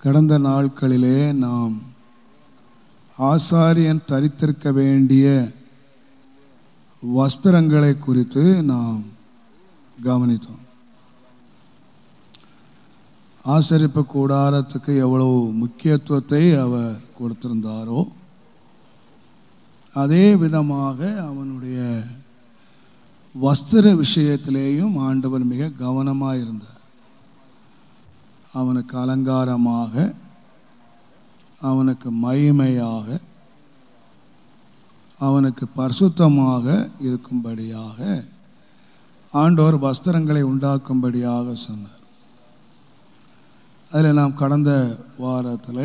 கடந்த நாட்களிலே நாம் ஆசாரியன் தரித்திருக்க வேண்டிய வஸ்திரங்களை குறித்து நாம் கவனித்தோம் ஆசரிப்பு கூடாரத்துக்கு எவ்வளவு முக்கியத்துவத்தை அவர் கொடுத்திருந்தாரோ அதே விதமாக அவனுடைய வஸ்திர விஷயத்திலேயும் ஆண்டவர் மிக கவனமாக இருந்தார் அவனுக்கு அலங்காரமாக அவனுக்கு மகிமையாக அவனுக்கு பரிசுத்தமாக இருக்கும்படியாக ஆண்டவர் வஸ்திரங்களை உண்டாக்கும்படியாக சொன்னார் அதில் நாம் கடந்த வாரத்தில்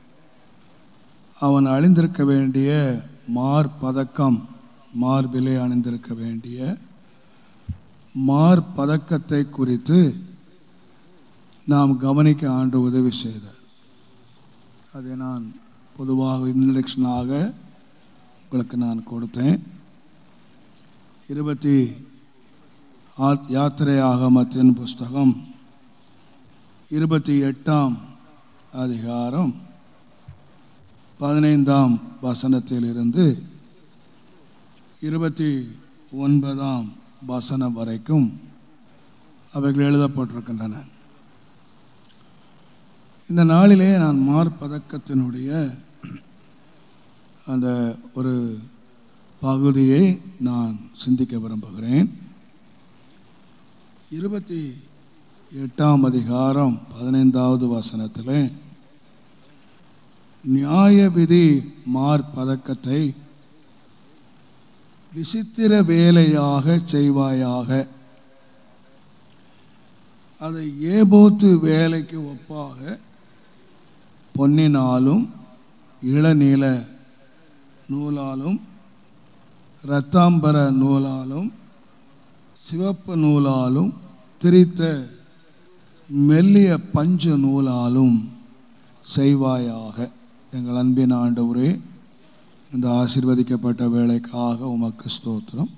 அவன் அணிந்திருக்க வேண்டிய மார் பதக்கம் மார்பிலே அணிந்திருக்க வேண்டிய மார் பதக்கத்தை குறித்து நாம் கவனிக்க ஆண்டு உதவி செய்தார் அதை நான் பொதுவாக இன்ட்ரடக்ஷனாக உங்களுக்கு நான் கொடுத்தேன் இருபத்தி ஆத் யாத்திரை ஆகமத்தின் புஸ்தகம் இருபத்தி எட்டாம் அதிகாரம் பதினைந்தாம் வசனத்திலிருந்து இருபத்தி ஒன்பதாம் வசனம் வரைக்கும் அவைகள் எழுதப்பட்டிருக்கின்றன இந்த நாளிலே நான் மார்பதக்கத்தினுடைய அந்த ஒரு பகுதியை நான் சிந்திக்க விரும்புகிறேன் இருபத்தி எட்டாம் அதிகாரம் பதினைந்தாவது வசனத்தில் நியாய விதி மார்பதக்கத்தை விசித்திர வேலையாக செய்வாயாக அதை ஏபோத்து வேலைக்கு ஒப்பாக பொன்னினாலும் இளநீல நூலாலும் இரத்தாம்பர நூலாலும் சிவப்பு நூலாலும் திரித்த மெல்லிய பஞ்சு நூலாலும் செய்வாயாக எங்கள் அன்பின் ஆண்டவரே இந்த ஆசீர்வதிக்கப்பட்ட வேலைக்காக உமக்கு ஸ்தோத்திரம்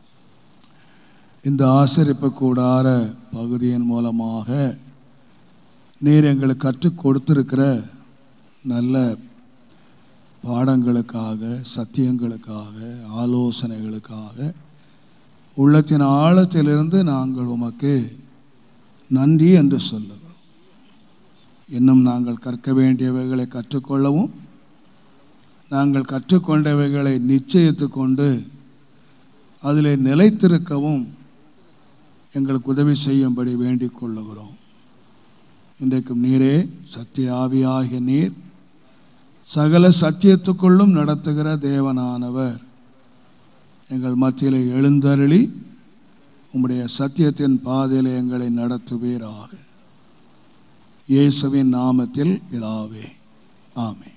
இந்த ஆசரிப்பு கூடார பகுதியின் மூலமாக நீர் எங்களுக்கு கற்றுக் கொடுத்திருக்கிற நல்ல பாடங்களுக்காக சத்தியங்களுக்காக ஆலோசனைகளுக்காக உள்ளத்தின் ஆழத்திலிருந்து நாங்கள் உமக்கு நன்றி என்று சொல்லுகிறோம் இன்னும் நாங்கள் கற்க வேண்டியவைகளை கற்றுக்கொள்ளவும் நாங்கள் கற்றுக்கொண்டவைகளை நிச்சயித்து கொண்டு அதில் நிலைத்திருக்கவும் எங்களுக்கு உதவி செய்யும்படி வேண்டிக் கொள்ளுகிறோம் இன்றைக்கும் நீரே சத்திய ஆவியாகிய நீர் சகல சத்தியத்துக்குள்ளும் நடத்துகிற தேவனானவர் எங்கள் மத்தியில் எழுந்தருளி உம்முடைய சத்தியத்தின் பாதையில் எங்களை நடத்துவீராக இயேசுவின் நாமத்தில் பிதாவே ஆமே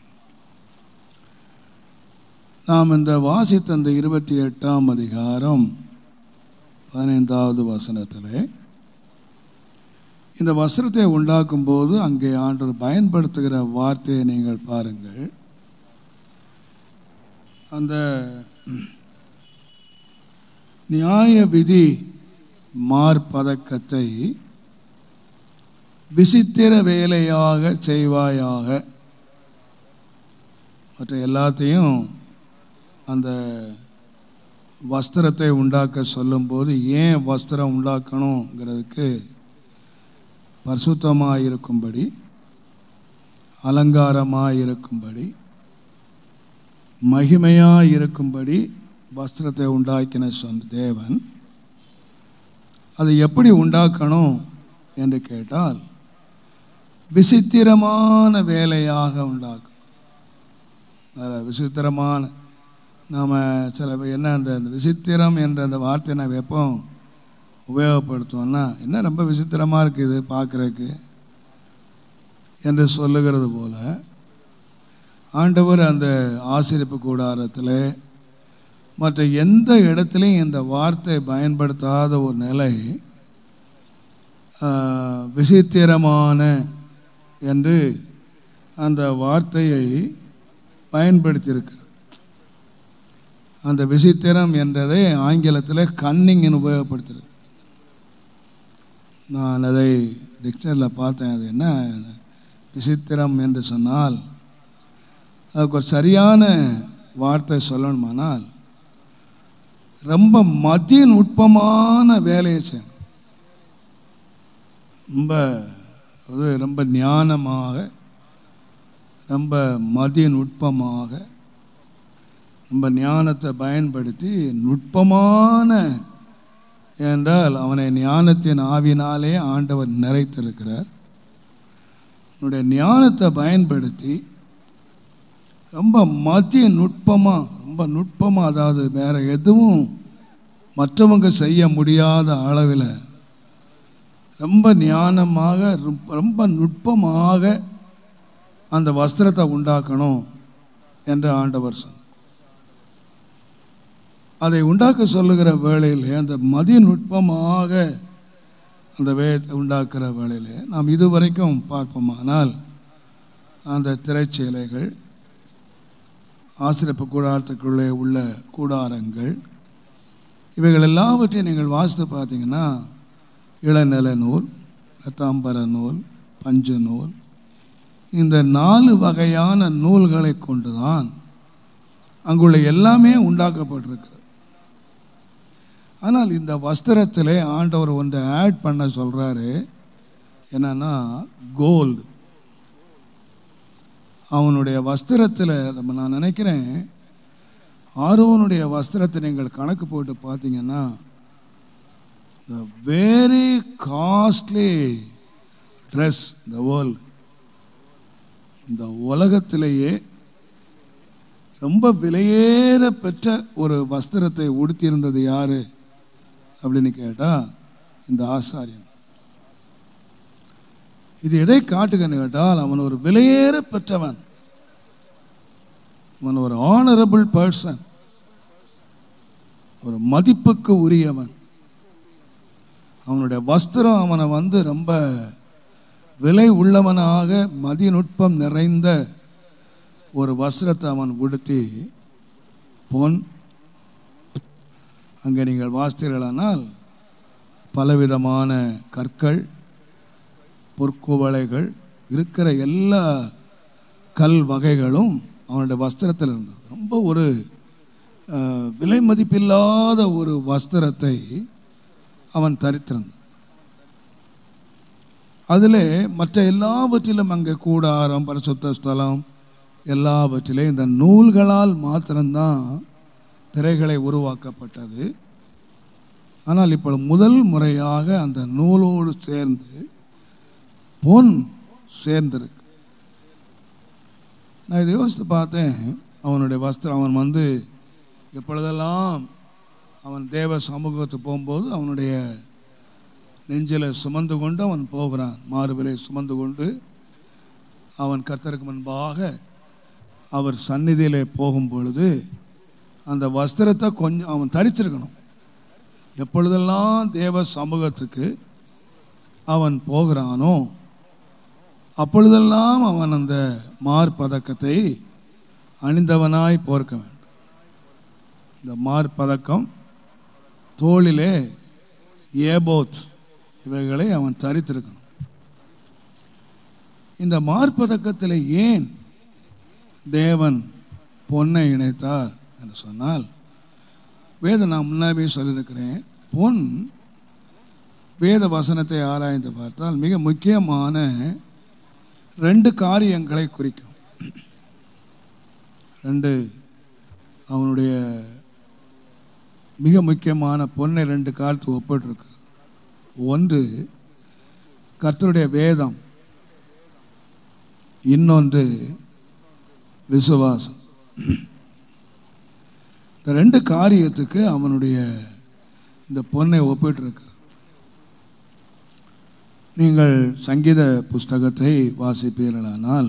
நாம் இந்த வாசித்த இந்த இருபத்தி எட்டாம் அதிகாரம் பதினைந்தாவது வசனத்தில் இந்த வஸ்திரத்தை உண்டாக்கும் போது அங்கே ஆண்டவர் பயன்படுத்துகிற வார்த்தையை நீங்கள் பாருங்கள் அந்த நியாய விதி மார்பதக்கத்தை விசித்திர வேலையாக செய்வாயாக மற்ற எல்லாத்தையும் அந்த வஸ்திரத்தை உண்டாக்க சொல்லும்போது ஏன் வஸ்திரம் உண்டாக்கணுங்கிறதுக்கு பரிசுத்தமாக இருக்கும்படி அலங்காரமாக இருக்கும்படி மகிமையாக இருக்கும்படி வஸ்திரத்தை உண்டாக்கின சொன்ன தேவன் அதை எப்படி உண்டாக்கணும் என்று கேட்டால் விசித்திரமான வேலையாக உண்டாக்கும் அதில் விசித்திரமான நாம் சில பேர் என்ன அந்த அந்த விசித்திரம் என்ற அந்த வார்த்தையை நான் எப்போ உபயோகப்படுத்துவோம்னா என்ன ரொம்ப விசித்திரமாக இருக்குது பார்க்குறதுக்கு என்று சொல்லுகிறது போல ஆண்டவர் அந்த ஆசிரியப்பு கூடாரத்தில் மற்ற எந்த இடத்துலையும் இந்த வார்த்தை பயன்படுத்தாத ஒரு நிலை ஆஹ், விசித்திரமான என்று அந்த வார்த்தையை பயன்படுத்தியிருக்கிறார் அந்த விசித்திரம் என்றதை ஆங்கிலத்தில் கன்னிங்னு உபயோகப்படுத்துறது நான் அதை டிக்ஷனரியில் பார்த்தேன் அது என்ன விசித்திரம் என்று சொன்னால் அதுக்கு ஒரு சரியான வார்த்தை சொல்லணுமானால் ரொம்ப மதிய நுட்பமான வேலையை செய்யணும் ரொம்ப அது ரொம்ப ஞானமாக ரொம்ப மதிய நுட்பமாக ரொம்ப ஞானத்தை பயன்படுத்தி நுட்பமான என்றால் அவனை ஞானத்தின் ஆவினாலே ஆண்டவர் நிறைத்திருக்கிறார் உன்னுடைய ஞானத்தை பயன்படுத்தி ரொம்ப மத்திய நுட்பமாக ரொம்ப நுட்பமாக அதாவது வேற எதுவும் மற்றவங்க செய்ய முடியாத அளவில் ரொம்ப ஞானமாக ரொம்ப- ரொம்ப நுட்பமாக அந்த வஸ்திரத்தை உண்டாக்கணும் என்று ஆண்டவர் சொன்னார் அதை உண்டாக்க சொல்லுகிற வேளையிலே அந்த மதி நுட்பமாக அந்த வே உண்டாக்குற வேளையிலே நாம் இதுவரைக்கும் பார்ப்போமானால் அந்த திரைச்சீலைகள் ஆசிரியப்பு கூடாரத்துக்குள்ளே உள்ள கூடாரங்கள் இவைகள் எல்லாவற்றையும் நீங்கள் வாசித்து பார்த்தீங்கன்னா இளநில நூல் ரத்தாம்பர நூல் பஞ்சு நூல் இந்த நாலு வகையான நூல்களை கொண்டுதான் அங்குள்ள எல்லாமே உண்டாக்கப்பட்டிருக்கிறது ஆனால் இந்த வஸ்திரத்திலே ஆண்டவர் ஒன்றை ஆட் பண்ண சொல்கிறாரு என்னன்னா கோல்டு அவனுடைய வஸ்திரத்தில் நம்ம நான் நினைக்கிறேன் ஆரோனுடைய வஸ்திரத்தை நீங்கள் கணக்கு போட்டு பார்த்தீங்கன்னா the very costly dress the world இந்த உலகத்திலேயே ரொம்ப விலையேற பெற்ற ஒரு வஸ்திரத்தை உடுத்தியிருந்தது யாரு அப்படின்னு கேட்டால் இந்த ஆசாரியன் இது எதை காட்டுகன்னு கேட்டால் அவன் ஒரு விலையேற பெற்றவன் அவன் ஒரு ஆனரபிள் பர்சன் ஒரு மதிப்புக்கு உரியவன் அவனுடைய வஸ்திரம் அவனை வந்து ரொம்ப விலை உள்ளவனாக மதிநுட்பம் நிறைந்த ஒரு வஸ்திரத்தை அவன் உடுத்தி பொன் அங்கே நீங்கள் வாசித்தீர்களானால் பலவிதமான கற்கள் பொற்குவளைகள் இருக்கிற எல்லா கல் வகைகளும் அவனுடைய வஸ்திரத்தில் இருந்தது ரொம்ப ஒரு அஹ், விலை மதிப்பில்லாத ஒரு வஸ்திரத்தை அவன் தரித்திருந்தான் அதில் மற்ற எல்லாவற்றிலும் அங்கே கூடாரம் பரிசுத்த ஸ்தலம் எல்லாவற்றிலே இந்த நூல்களால் மாத்திரம்தான் திரைகளை உருவாக்கப்பட்டது ஆனால் இப்போ முதல் முறையாக அந்த நூலோடு சேர்ந்து பொன் சேர்ந்திருக்கு நான் இதை யோசித்து பார்த்தேன் அவனுடைய வஸ்திரம் அவன் வந்து எப்பொழுதெல்லாம் அவன் தேவ சமூகத்துக்கு போகும்போது அவனுடைய நெஞ்சில் சுமந்து கொண்டு அவன் போகிறான் மார்பிலை சுமந்து கொண்டு அவன் கர்த்தருக்கு முன்பாக அவர் சந்நிதியிலே போகும் பொழுது அந்த வஸ்திரத்தை கொஞ்சம் அவன் தரிச்சிருக்கணும் எப்பொழுதெல்லாம் தேவ சமூகத்துக்கு அவன் போகிறானோ அப்பொழுதெல்லாம் அவன் அந்த மார்பதக்கத்தை அணிந்தவனாய் போர்க்க வேண்டும் இந்த மார்பதக்கம் தோளிலே ஏபோத் இவைகளை அவன் தரித்திருக்கணும் இந்த மார்பதக்கத்தில் ஏன் தேவன் பொன்னை இணைத்தார் என்று சொன்னால் வேதம் நான் முன்னாவே சொல்லியிருக்கிறேன் பொன் வேத வசனத்தை ஆராய்ந்து பார்த்தால் மிக முக்கியமான ரெண்டு காரியங்களை குறிக்கும் ரெண்டு அவனுடைய மிக முக்கியமான பொன்னை ரெண்டு காலத்து ஒப்பிட்டிருக்கிறது ஒன்று கர்த்தருடைய வேதம் இன்னொன்று விசுவாசம் இந்த ரெண்டு காரியத்துக்கு அவனுடைய இந்த பொன்னை ஒப்பிட்டிருக்கிறது நீங்கள் சங்கீத புஸ்தகத்தை வாசிப்பீர்களானால்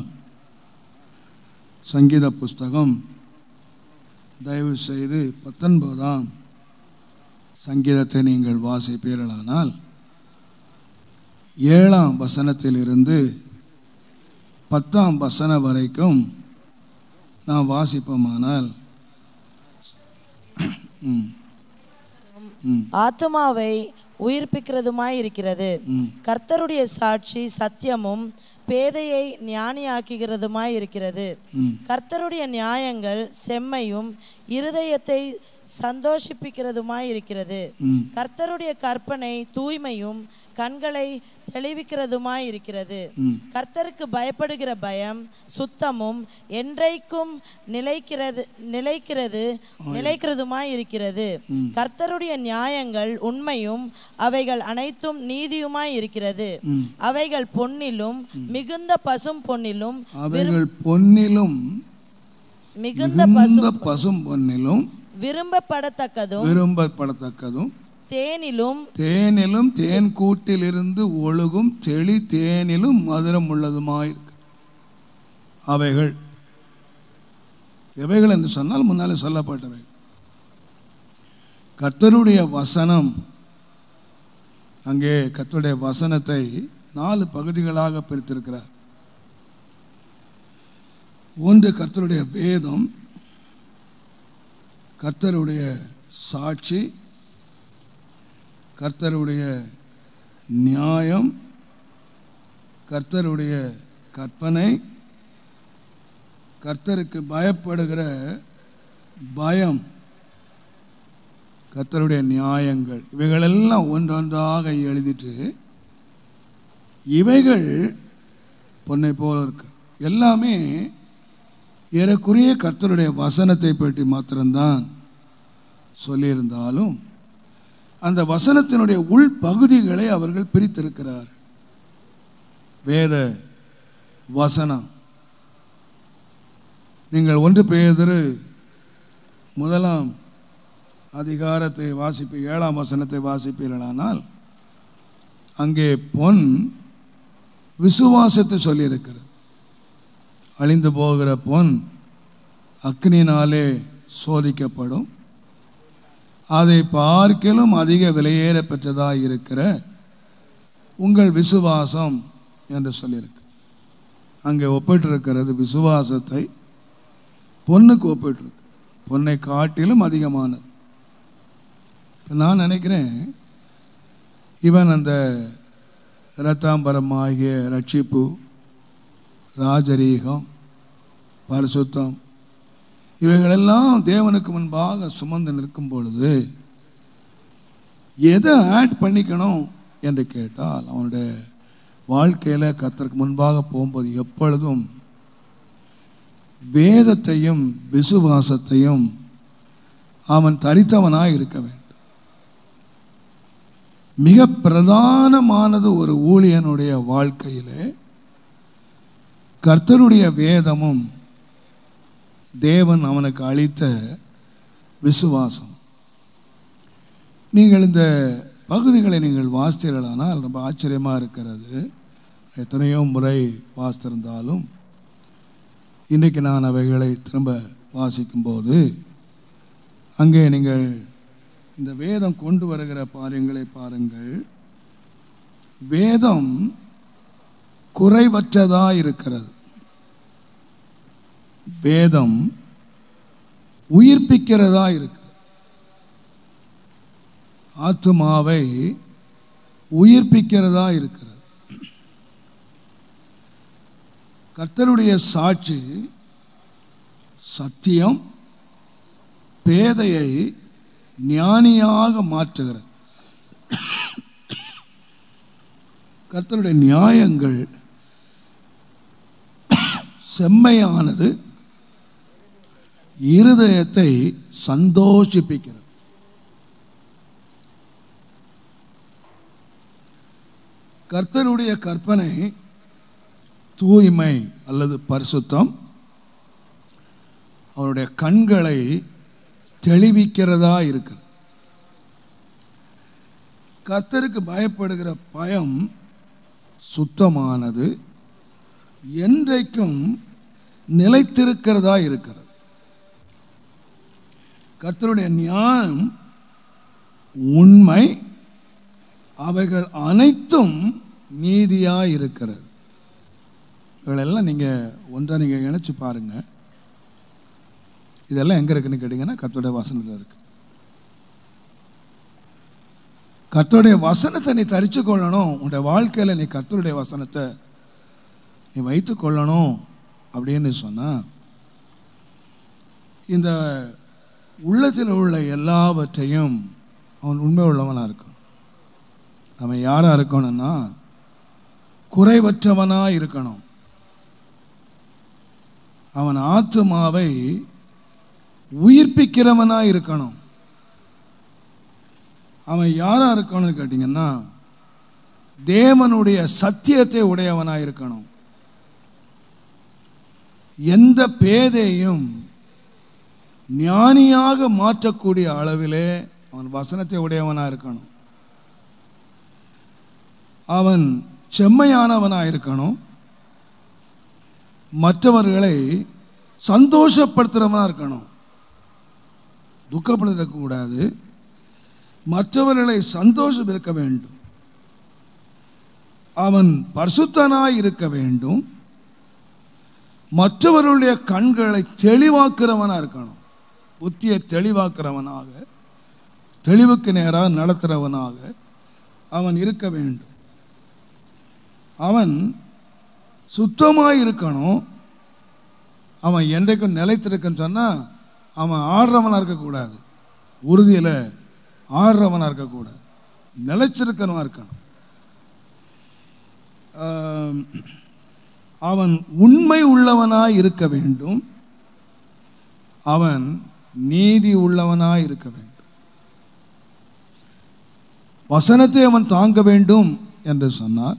சங்கீத புஸ்தகம் தயவு செய்து பத்தொன்பதாம் சங்கீதத்தை நீங்கள் வாசிப்பீர்களானால் ஏழாம் வசனத்திலிருந்து பத்தாம் வசனம் வரைக்கும் நாம் வாசிப்போமானால் ம் ம் ஆத்துமாவை உயிர்ப்பிக்கிறதுமாய் இருக்கிறது ம் கர்த்தருடைய சாட்சி சத்தியமும் பேதையை ஞானியாக்குகிறதுமாய் இருக்கிறது ம். கர்த்தருடைய நியாயங்கள் செம்மையும் இருதயத்தை சந்தோஷிப்பிக்கிறதுமாய் இருக்கிறது ம். கர்த்தருடைய கற்பனை தூய்மையும் கண்களை தெளிவிக்கிறதுமாய் இருக்கிறது ம். கர்த்தருக்கு பயப்படுகிற பயம் சுத்தமும் என்றைக்கும் நிலைக்கிறது நிலைக்கிறது நிலைக்கிறதுமாய் இருக்கிறது கர்த்தருடைய நியாயங்கள் உண்மையும் அவைகள் அனைத்தும் நீதியுமாய் இருக்கிறது அவைகள் பொன்னிலும் மிகுந்த பசும் பொன்னிலும் அவைகள் பொன்னிலும் மிகுந்த மிகுந்த பசும் பொன்னிலும் விரும்பப்படத்தக்கதும் விரும்பப்படத்தக்கதும் தேனிலும் தேனிலும் தேன் கூட்டிலிருந்து ஒழுகும் தெளி தேனிலும் மதுரம் உள்ளதுமாயிருக்கு அவைகள் எவைகள் என்று சொன்னால் முன்னாலே சொல்லப்பட்டவை கர்த்தருடைய வசனம் அங்கே கர்த்தருடைய வசனத்தை நாலு பகுதிகளாக பிரித்திருக்கிறார் ஒன்று கர்த்தருடைய வேதம் கர்த்தருடைய சாட்சி கர்த்தருடைய நியாயம் கர்த்தருடைய கற்பனை கர்த்தருக்கு பயப்படுகிற பயம் கர்த்தருடைய நியாயங்கள் இவைகளெல்லாம் ஒன்றொன்றாக எழுதிட்டு இவைகள் பொன்னை போல இருக்கு எல்லாமே ஏறக்குறைய கர்த்தருடைய வசனத்தை பற்றி மாத்திரம்தான் சொல்லியிருந்தாலும் அந்த வசனத்தினுடைய உள் பகுதிகளை அவர்கள் பிரித்திருக்கிறார் வேத வசனம் நீங்கள் ஒன்று பேதரு முதலாம் அதிகாரத்தை வாசிப்பு ஏழாம் வசனத்தை வாசிப்பீர்களானால் அங்கே பொன் விசுவாசத்தை சொல்லியிருக்கிறது அழிந்து போகிற பொன் அக்னினாலே சோதிக்கப்படும் அதை பார்க்கிலும் அதிக விலையேற பெற்றதாக இருக்கிற உங்கள் விசுவாசம் என்று சொல்லியிருக்கு அங்கே ஒப்பிட்டிருக்கிறது விசுவாசத்தை பொண்ணுக்கு ஒப்பிட்டிருக்கு பொன்னை காட்டிலும் அதிகமானது இப்ப நான் நினைக்கிறேன் இவன் அந்த இரத்தாம்பரம் ஆகிய ரட்சிப்பு ராஜரீகம் பரிசுத்தம் இவைகளெல்லாம் தேவனுக்கு முன்பாக சுமந்து நிற்கும் பொழுது எதை ஆட் பண்ணிக்கணும் என்று கேட்டால் அவனுடைய வாழ்க்கையில் கர்த்தருக்கு முன்பாக போகும்போது எப்பொழுதும் வேதத்தையும் விசுவாசத்தையும் அவன் தரித்தவனாய் இருக்க வேண்டும் மிக பிரதானமானது ஒரு ஊழியனுடைய வாழ்க்கையிலே கர்த்தருடைய வேதமும் தேவன் அவனுக்கு அளித்த விசுவாசம் நீங்கள் இந்த பகுதிகளை நீங்கள் வாசித்தீர்களானால் ரொம்ப ஆச்சரியமாக இருக்கிறது எத்தனையோ முறை வாசித்திருந்தாலும் இன்றைக்கு நான் அவைகளை திரும்ப வாசிக்கும்போது அங்கே நீங்கள் இந்த வேதம் கொண்டு வருகிற பாரியங்களை பாருங்கள் வேதம் குறைவற்றதா இருக்கிறது வேதம் உயிர்ப்பிக்கிறதா இருக்கிறது ஆத்துமாவை உயிர்ப்பிக்கிறதா இருக்கிறது கர்த்தருடைய சாட்சி சத்தியம் பேதையை ஞானியாக மாற்றுகிறது கர்த்தருடைய நியாயங்கள் செம்மையானது இருதயத்தை சந்தோஷிப்பிக்கிறது கர்த்தருடைய கற்பனை தூய்மை அல்லது பரிசுத்தம் அவருடைய கண்களை தெளிவிக்கிறதா இருக்கிறது கர்த்தருக்கு பயப்படுகிற பயம் சுத்தமானது என்றைக்கும் நிலைத்திருக்கிறதா இருக்கிறது கர்த்தருடைய ஞானம் உண்மை அவைகள் அனைத்தும் நீதியா இருக்கிறது இவைகளெல்லாம் நீங்கள் ஒன்றை நீங்கள் இணைச்சு பாருங்க இதெல்லாம் எங்கே இருக்குன்னு கேட்டிங்கன்னா கர்த்தருடைய வசனத்தில் இருக்கு கர்த்தருடைய வசனத்தை நீ தரிச்சு கொள்ளணும் உன்னுடைய வாழ்க்கையில் நீ கர்த்தருடைய வசனத்தை நீ வைத்து கொள்ளணும் அப்படின்னு சொன்னால் இந்த உள்ளத்தில் உள்ள எல்லாவற்றையும் அவன் உண்மை உள்ளவனாக இருக்கணும் அவன் யாராக இருக்கணும்னா குறைவற்றவனாக இருக்கணும் அவன் ஆத்துமாவை உயிர்ப்பிக்கிறவனாக இருக்கணும் அவன் யாராக இருக்கணும்னு கேட்டிங்கன்னா தேவனுடைய சத்தியத்தை உடையவனாக இருக்கணும் எந்த பேதையும் ஞானியாக மாற்றக்கூடிய அளவிலே அவன் வசனத்தை உடையவனாக இருக்கணும் அவன் செம்மையானவனாக இருக்கணும் மற்றவர்களை சந்தோஷப்படுத்துகிறவனாக இருக்கணும் துக்கப்படுத்தக்கூடாது மற்றவர்களை சந்தோஷம் இருக்க வேண்டும் அவன் பரிசுத்தனாய் இருக்க வேண்டும் மற்றவர்களுடைய கண்களை தெளிவாக்குறவனாக இருக்கணும் புத்தியை தெளிவாக்குறவனாக தெளிவுக்கு நேராக நடத்துகிறவனாக அவன் இருக்க வேண்டும் அவன் சுத்தமாக இருக்கணும் அவன் என்றைக்கும் நிலைத்திருக்குன்னு சொன்னால் அவன் ஆடுறவனாக இருக்கக்கூடாது உறுதியில் ஆடுறவனாக இருக்கக்கூடாது நிலைச்சிருக்கிறவனாக இருக்கணும் ஆம், அவன் உண்மை உள்ளவனாய் இருக்க வேண்டும் அவன் நீதி உள்ளவனாய் இருக்க வேண்டும் வசனத்தை அவன் தாங்க வேண்டும் என்று சொன்னார்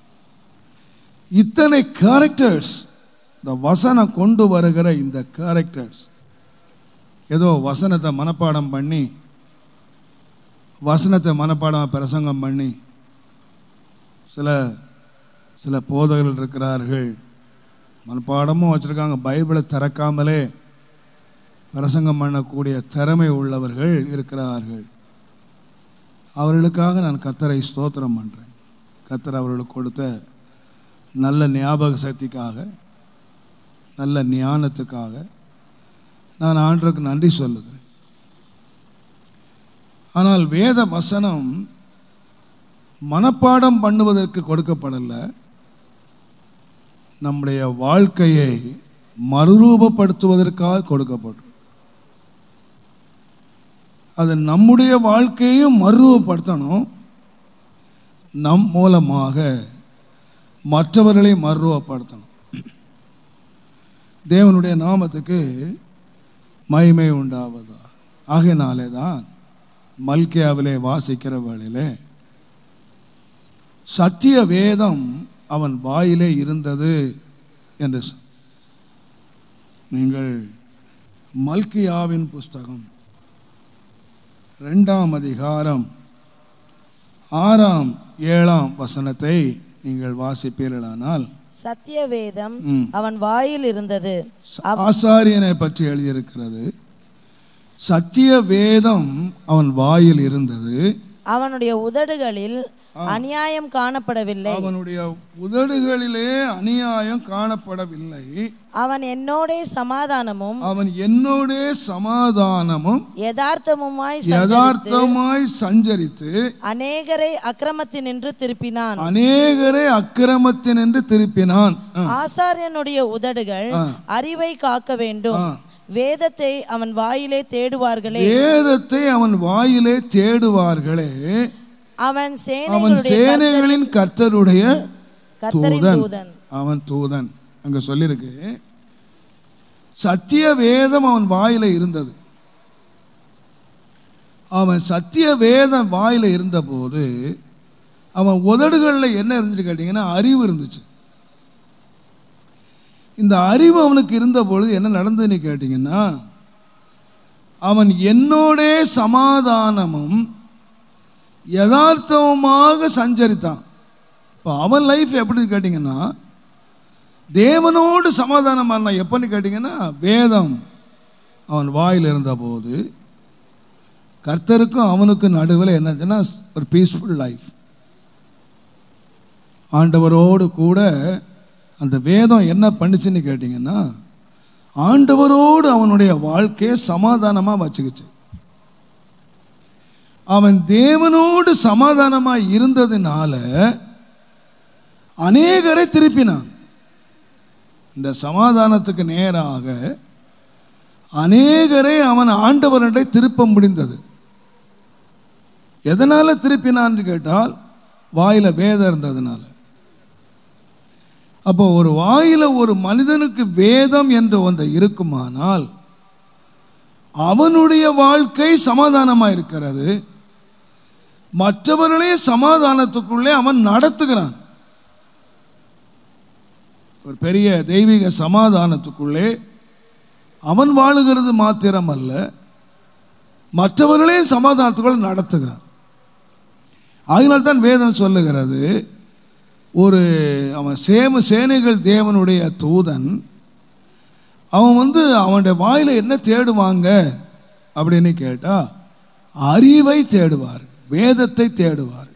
இத்தனை கேரக்டர்ஸ் இந்த வசனம் கொண்டு வருகிற இந்த கேரக்டர்ஸ் ஏதோ வசனத்தை மனப்பாடம் பண்ணி வசனத்தை மனப்பாடம் பிரசங்கம் பண்ணி சில சில போதகர்கள் இருக்கிறார்கள் மனப்பாடமும் வச்சுருக்காங்க பைபிளை திறக்காமலே பிரசங்கம் பண்ணக்கூடிய திறமை உள்ளவர்கள் இருக்கிறார்கள் அவர்களுக்காக நான் கத்தரை ஸ்தோத்திரம் பண்ணுறேன் கத்தர் அவர்களுக்கு கொடுத்த நல்ல ஞாபக சக்திக்காக நல்ல ஞானத்துக்காக நான் ஆண்டருக்கு நன்றி சொல்லுகிறேன் ஆனால் வேத வசனம் மனப்பாடம் பண்ணுவதற்கு கொடுக்கப்படலை நம்முடைய வாழ்க்கையை மறுரூபப்படுத்துவதற்காக கொடுக்கப்படும் அது நம்முடைய வாழ்க்கையையும் மறுரூபப்படுத்தணும் நம் மூலமாக மற்றவர்களை மறுரூபப்படுத்தணும் தேவனுடைய நாமத்துக்கு மகிமை உண்டாவதா ஆகையினாலே தான் மல்கியாவிலே வாசிக்கிற வேளையிலே சத்திய வேதம் அவன் வாயிலே இருந்தது என்று சொ- நீங்கள் மல்கியாவின் புஸ்தகம் ரெண்டாம் அதிகாரம் ஆறாம் ஏழாம் வசனத்தை நீங்கள் வாசிப்பீர்களானால் சத்திய வேதம் ம். அவன் வாயில் இருந்தது ஆசாரியனை பற்றி எழுதியிருக்கிறது சத்திய வேதம் அவன் வாயில் இருந்தது அவனுடைய உதடுகளில் அநியாயம் காணப்படவில்லை அவனுடைய உதடுகளிலே அநியாயம் காணப்படவில்லை அவன் என்னோடே சமாதானமும் அவன் என்னோடே சமாதானமும் யதார்த்தமுமாய் சஞ்சரித்து யதார்த்தமாய் சஞ்சரித்து அநேகரை அக்கிரமத்தினின்று திருப்பினான் அநேகரை அக்கிரமத்தினின்று திருப்பினான் ஆ, ஆசாரியனுடைய உதடுகள் ஆ. அறிவை காக்க வேண்டும் ஆ. வேதத்தை அவன் வாயிலே தேடுவார்களே வேதத்தை அவன் வாயிலே தேடுவார்களே அவன் அவன் சேனைகளுடைய சேனைகளின் கர்த்தருடைய கர்த்தரின் தூதன் தூதன் அவன் தூதன் அங்க சொல்லியிருக்கு சத்திய வேதம் அவன் வாயில இருந்தது அவன் சத்திய வேதம் வாயில இருந்தபோது அவன் உதடுகளில் என்ன இருந்துச்சு கேட்டிங்கன்னா அறிவு இருந்துச்சு இந்த அறிவு அவனுக்கு இருந்த பொழுது என்ன நடந்ததுன்னு கேட்டிங்கன்னா அவன் என்னோடே சமாதானமும் யதார்த்தமாக சஞ்சரித்தான் இப்போ அவன் லைஃப் எப்படின்னு கேட்டிங்கன்னா தேவனோடு சமாதானம் பண்ணான் எப்போன்னு கேட்டிங்கன்னா வேதம் அவன் வாயில் இருந்தபோது கர்த்தருக்கும் அவனுக்கும் நடுவில் என்னச்சுன்னா ஒரு பீஸ்ஃபுல் லைஃப் ஆண்டவரோடு கூட அந்த வேதம் என்ன பண்ணுச்சுன்னு கேட்டிங்கன்னா ஆண்டவரோடு அவனுடைய வாழ்க்கையை சமாதானமாக வச்சுக்கிச்சு அவன் தேவனோடு சமாதானமாக இருந்ததுனால அநேகரை திருப்பினான் இந்த சமாதானத்துக்கு நேராக அநேகரை அவன் ஆண்டவரிடை திருப்ப முடிந்தது எதனால திருப்பினான்னு கேட்டால் வாயில வேதம் இருந்ததுனால அப்போ ஒரு வாயில ஒரு மனிதனுக்கு வேதம் என்று ஒன்று இருக்குமானால் அவனுடைய வாழ்க்கை சமாதானமாக இருக்கிறது மற்றவர்களே சமாதானத்துக்குள்ளே அவன் நடத்துகிறான் ஒரு பெரிய தெய்வீக சமாதானத்துக்குள்ளே அவன் வாழுகிறது மாத்திரம் அல்ல மற்றவர்களே சமாதானத்துக்குள்ள நடத்துகிறான் அதனால் தான் வேதம் சொல்லுகிறது ஒரு அவன் சேம சேனைகள் தேவனுடைய தூதன் அவன் வந்து அவனுடைய வாயில என்ன தேடுவாங்க அப்படின்னு கேட்டா அறிவை தேடுவார் வேதத்தை தேடுவார்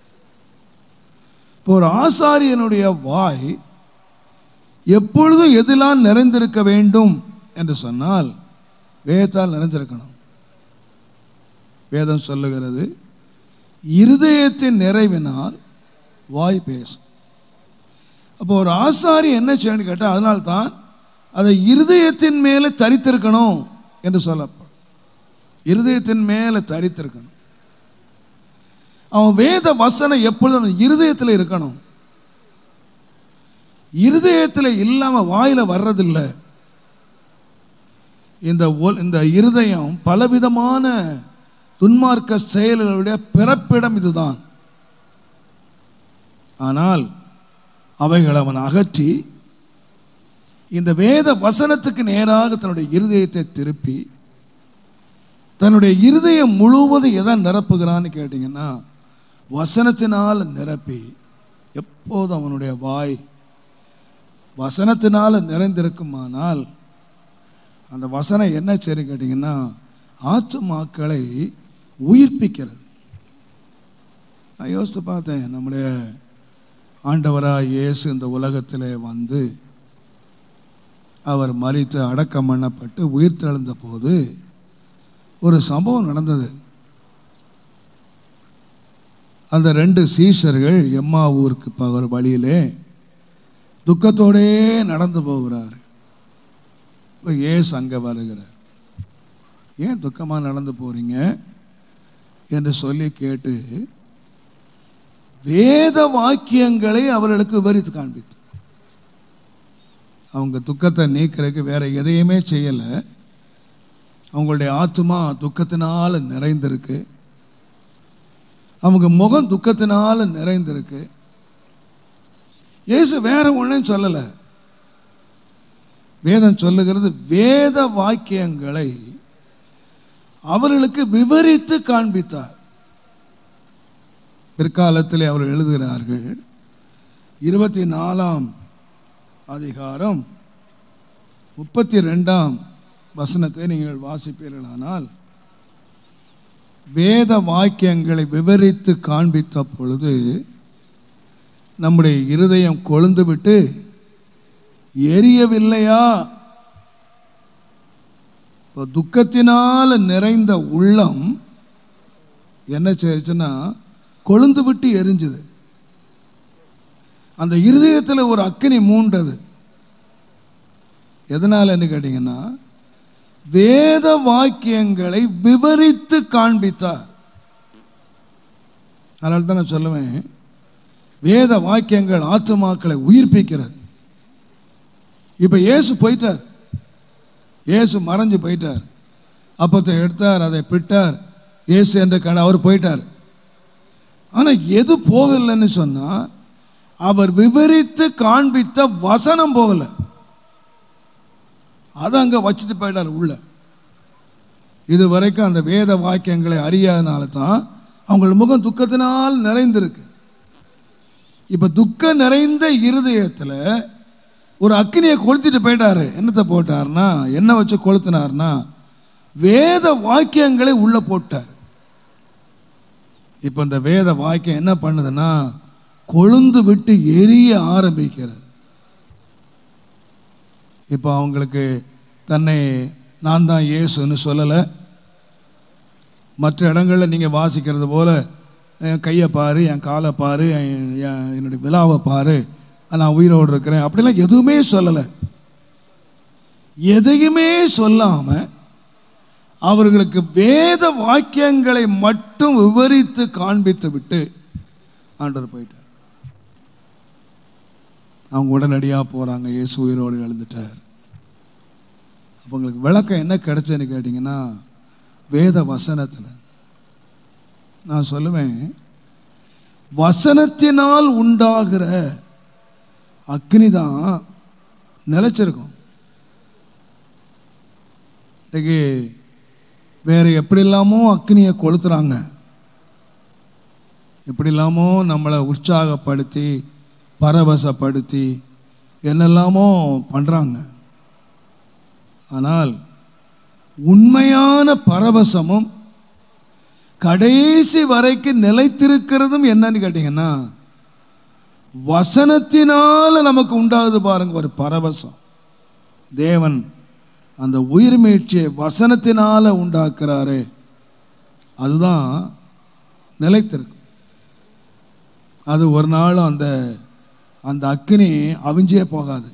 இப்போ ஒரு ஆசாரியனுடைய வாய் எப்பொழுதும் எதிலாம் நிறைந்திருக்க வேண்டும் என்று சொன்னால் வேதத்தால் நிறைந்திருக்கணும் வேதம் சொல்லுகிறது இருதயத்தின் நிறைவினால் வாய் பேசும் அப்போ ஒரு ஆசாரி என்ன செய்யணும்னு கேட்டால் அதனால்தான் அதை இருதயத்தின் மேலே தரித்திருக்கணும் என்று சொல்லப்படும் இருதயத்தின் மேலே தரித்திருக்கணும் அவன் வேத வசனம் எப்பொழுதும் இருதயத்தில் இருக்கணும் இருதயத்தில் இல்லாமல் வாயில் வர்றதில்லை இந்த ஒல்- இந்த இருதயம் பலவிதமான துன்மார்க்க செயல்களுடைய பிறப்பிடம் இதுதான் ஆனால் அவைகள் அவன் அகற்றி இந்த வேத வசனத்துக்கு நேராக தன்னுடைய இருதயத்தை திருப்பி தன்னுடைய இருதயம் முழுவதும் எதை நிரப்புகிறான்னு கேட்டிங்கன்னா வசனத்தினால் நிரப்பி எப்போதும் அவனுடைய வாய் வசனத்தினால் நிறைந்திருக்குமானால் அந்த வசனம் என்ன சரி கேட்டிங்கன்னா ஆத்துமாக்களை உயிர்ப்பிக்கிறது நான் யோசித்து பார்த்தேன் நம்முடைய ஆண்டவராக இயேசு இந்த உலகத்திலே வந்து அவர் மறித்து அடக்கம் பண்ணப்பட்டு உயிர் தெழுந்த போது ஒரு சம்பவம் நடந்தது அந்த ரெண்டு சீஷர்கள் எம்மா ஊருக்கு போகிற வழியிலே துக்கத்தோடே நடந்து போகிறார் இப்போ ஏசு அங்கே வருகிறார் ஏன் துக்கமாக நடந்து போறீங்க என்று சொல்லி கேட்டு வேத வாக்கியங்களை அவர்களுக்கு விவரித்து காண்பித்தார் அவங்க துக்கத்தை நீக்கிறதுக்கு வேற எதையுமே செய்யலை அவங்களுடைய ஆத்மா துக்கத்தினால நிறைந்திருக்கு அவங்க முகம் துக்கத்தினால நிறைந்திருக்கு இயேசு வேற ஒன்றும் சொல்லலை வேதம் சொல்லுகிறது வேத வாக்கியங்களை அவர்களுக்கு விவரித்து காண்பித்தார் பிற்காலத்தில் அவர் எழுதுகிறார்கள் இருபத்தி நாலாம் அதிகாரம் முப்பத்தி ரெண்டாம் வசனத்தை நீங்கள் வாசிப்பீர்களானால் வேத வாக்கியங்களை விவரித்து காண்பித்த பொழுது நம்முடைய இருதயம் கொழுந்து விட்டு எரியவில்லையா இப்போ துக்கத்தினால் நிறைந்த உள்ளம் என்ன செய்யுச்சுன்னா கொழுந்து விட்டு எரிஞ்சுது அந்த இருதயத்தில் ஒரு அக்கினி மூண்டது எதனாலன்னு கேட்டிங்கன்னா வேத வாக்கியங்களை விவரித்து காண்பித்தார் அதனால தான் நான் சொல்லுவேன் வேத வாக்கியங்கள் ஆத்துமாக்களை உயிர்ப்பிக்கிறது இப்போ இயேசு போயிட்டார் இயேசு மறைஞ்சு போயிட்டார் அப்பத்தை எடுத்தார் அதை பிட்டார் இயேசு என்ற கண அவர் போயிட்டார் ஆனால் எது போகலைன்னு சொன்னால் அவர் விவரித்து காண்பித்த வசனம் போகலை அதை அங்கே வச்சுட்டு போயிட்டார் உள்ள இது வரைக்கும் அந்த வேத வாக்கியங்களை அறியாதனால தான் அவங்கள முகம் துக்கத்தினால் நிறைந்திருக்கு இப்போ துக்கம் நிறைந்த இருதயத்தில் ஒரு அக்கினியை கொளுத்திட்டு போயிட்டாரு என்னத்தை போட்டார்னா என்ன வச்சு கொளுத்தினார்னா வேத வாக்கியங்களை உள்ள போட்டார் இப்போ இந்த வேத வாக்கியம் என்ன பண்ணுதுன்னா கொழுந்து விட்டு எரிய ஆரம்பிக்கிறது இப்போ அவங்களுக்கு தன்னை நான் தான் இயேசுன்னு சொல்லலை மற்ற இடங்களில் நீங்கள் வாசிக்கிறது போல என் கையை பாரு என் காலை பாரு என் என் என்னுடைய விழாவை பாரு நான் உயிரோடு இருக்கிறேன் அப்படிலாம் எதுவுமே சொல்லலை எதையுமே சொல்லாம அவர்களுக்கு வேத வாக்கியங்களை மட்டும் விவரித்து காண்பித்து விட்டு ஆண்டவர் போயிட்டார் அவங்க உடனடியாக போகிறாங்க இயேசு உயிரோடு எழுந்துட்டார் அப்போ உங்களுக்கு விளக்கம் என்ன கிடைச்சதுன்னு கேட்டிங்கன்னா வேத வசனத்தில் நான் சொல்லுவேன் வசனத்தினால் உண்டாகிற அக்னி தான் நிலைச்சிருக்கும் இன்னைக்கு வேறு எப்படி இல்லாமோ அக்னியை கொளுத்துறாங்க எப்படி இல்லாமோ நம்மளை உற்சாகப்படுத்தி பரவசப்படுத்தி என்னெல்லாமோ பண்ணுறாங்க ஆனால் உண்மையான பரவசமும் கடைசி வரைக்கும் நிலைத்திருக்கிறதும் என்னன்னு கேட்டிங்கன்னா வசனத்தினால நமக்கு உண்டாகுது பாருங்க ஒரு பரவசம் தேவன் அந்த உயிர் மீட்சியை வசனத்தினால உண்டாக்குறாரு அதுதான் நிலைத்திருக்கும் அது ஒரு நாள் அந்த அந்த அக்கினி அவிஞ்சே போகாது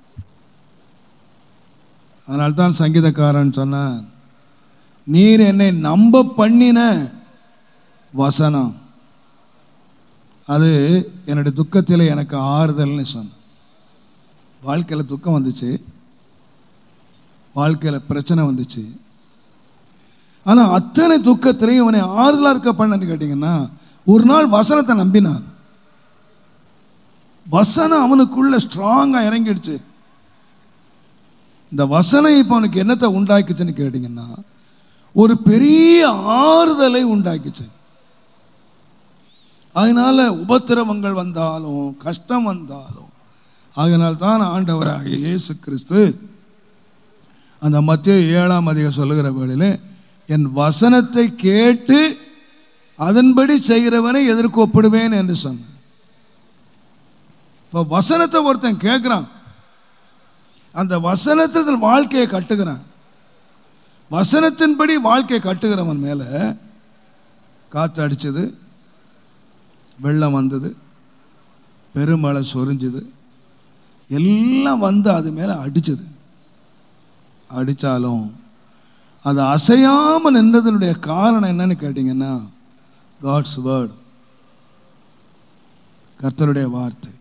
அதனால்தான் சங்கீதக்காரன் சொன்னான் நீர் என்னை நம்ப பண்ணின வசனம் அது என்னுடைய துக்கத்தில் எனக்கு ஆறுதல்னு சொன்னேன் வாழ்க்கையில் துக்கம் வந்துச்சு வாழ்க்கையில் பிரச்சனை வந்துச்சு ஆனால் அத்தனை துக்கத்திலையும் இவனை ஆறுதலாக இருக்க பண்ணன்னு கேட்டிங்கன்னா ஒரு நாள் வசனத்தை நம்பினான் வசனம் அவனுக்குள்ள ஸ்ட்ராங்காக இறங்கிடுச்சு இந்த வசனம் இப்போ அவனுக்கு என்னத்தை உண்டாக்கிச்சுன்னு கேட்டிங்கன்னா ஒரு பெரிய ஆறுதலை உண்டாக்கிச்சு அதனால உபத்திரவங்கள் வந்தாலும் கஷ்டம் வந்தாலும் அதனால் தான் ஆண்டவராகிய இயேசு கிறிஸ்து அந்த மத்திய ஏழாம் அதிகம் சொல்லுகிற வேளையில் என் வசனத்தை கேட்டு அதன்படி செய்கிறவனை எதற்கு ஒப்பிடுவேன் என்று சொன்னான் இப்போ வசனத்தை ஒருத்தன் கேட்குறான் அந்த வசனத்தில் வாழ்க்கையை கட்டுகிறான் வசனத்தின்படி வாழ்க்கையை கட்டுகிறவன் மேலே காற்று அடிச்சது வெள்ளம் வந்தது பெருமழை சொரிஞ்சுது எல்லாம் வந்து அது மேலே அடிச்சது அடித்தாலும் அது அசையாமல் நின்றதனுடைய காரணம் என்னன்னு கேட்டிங்கன்னா காட்ஸ் வேர்டு கர்த்தருடைய வார்த்தை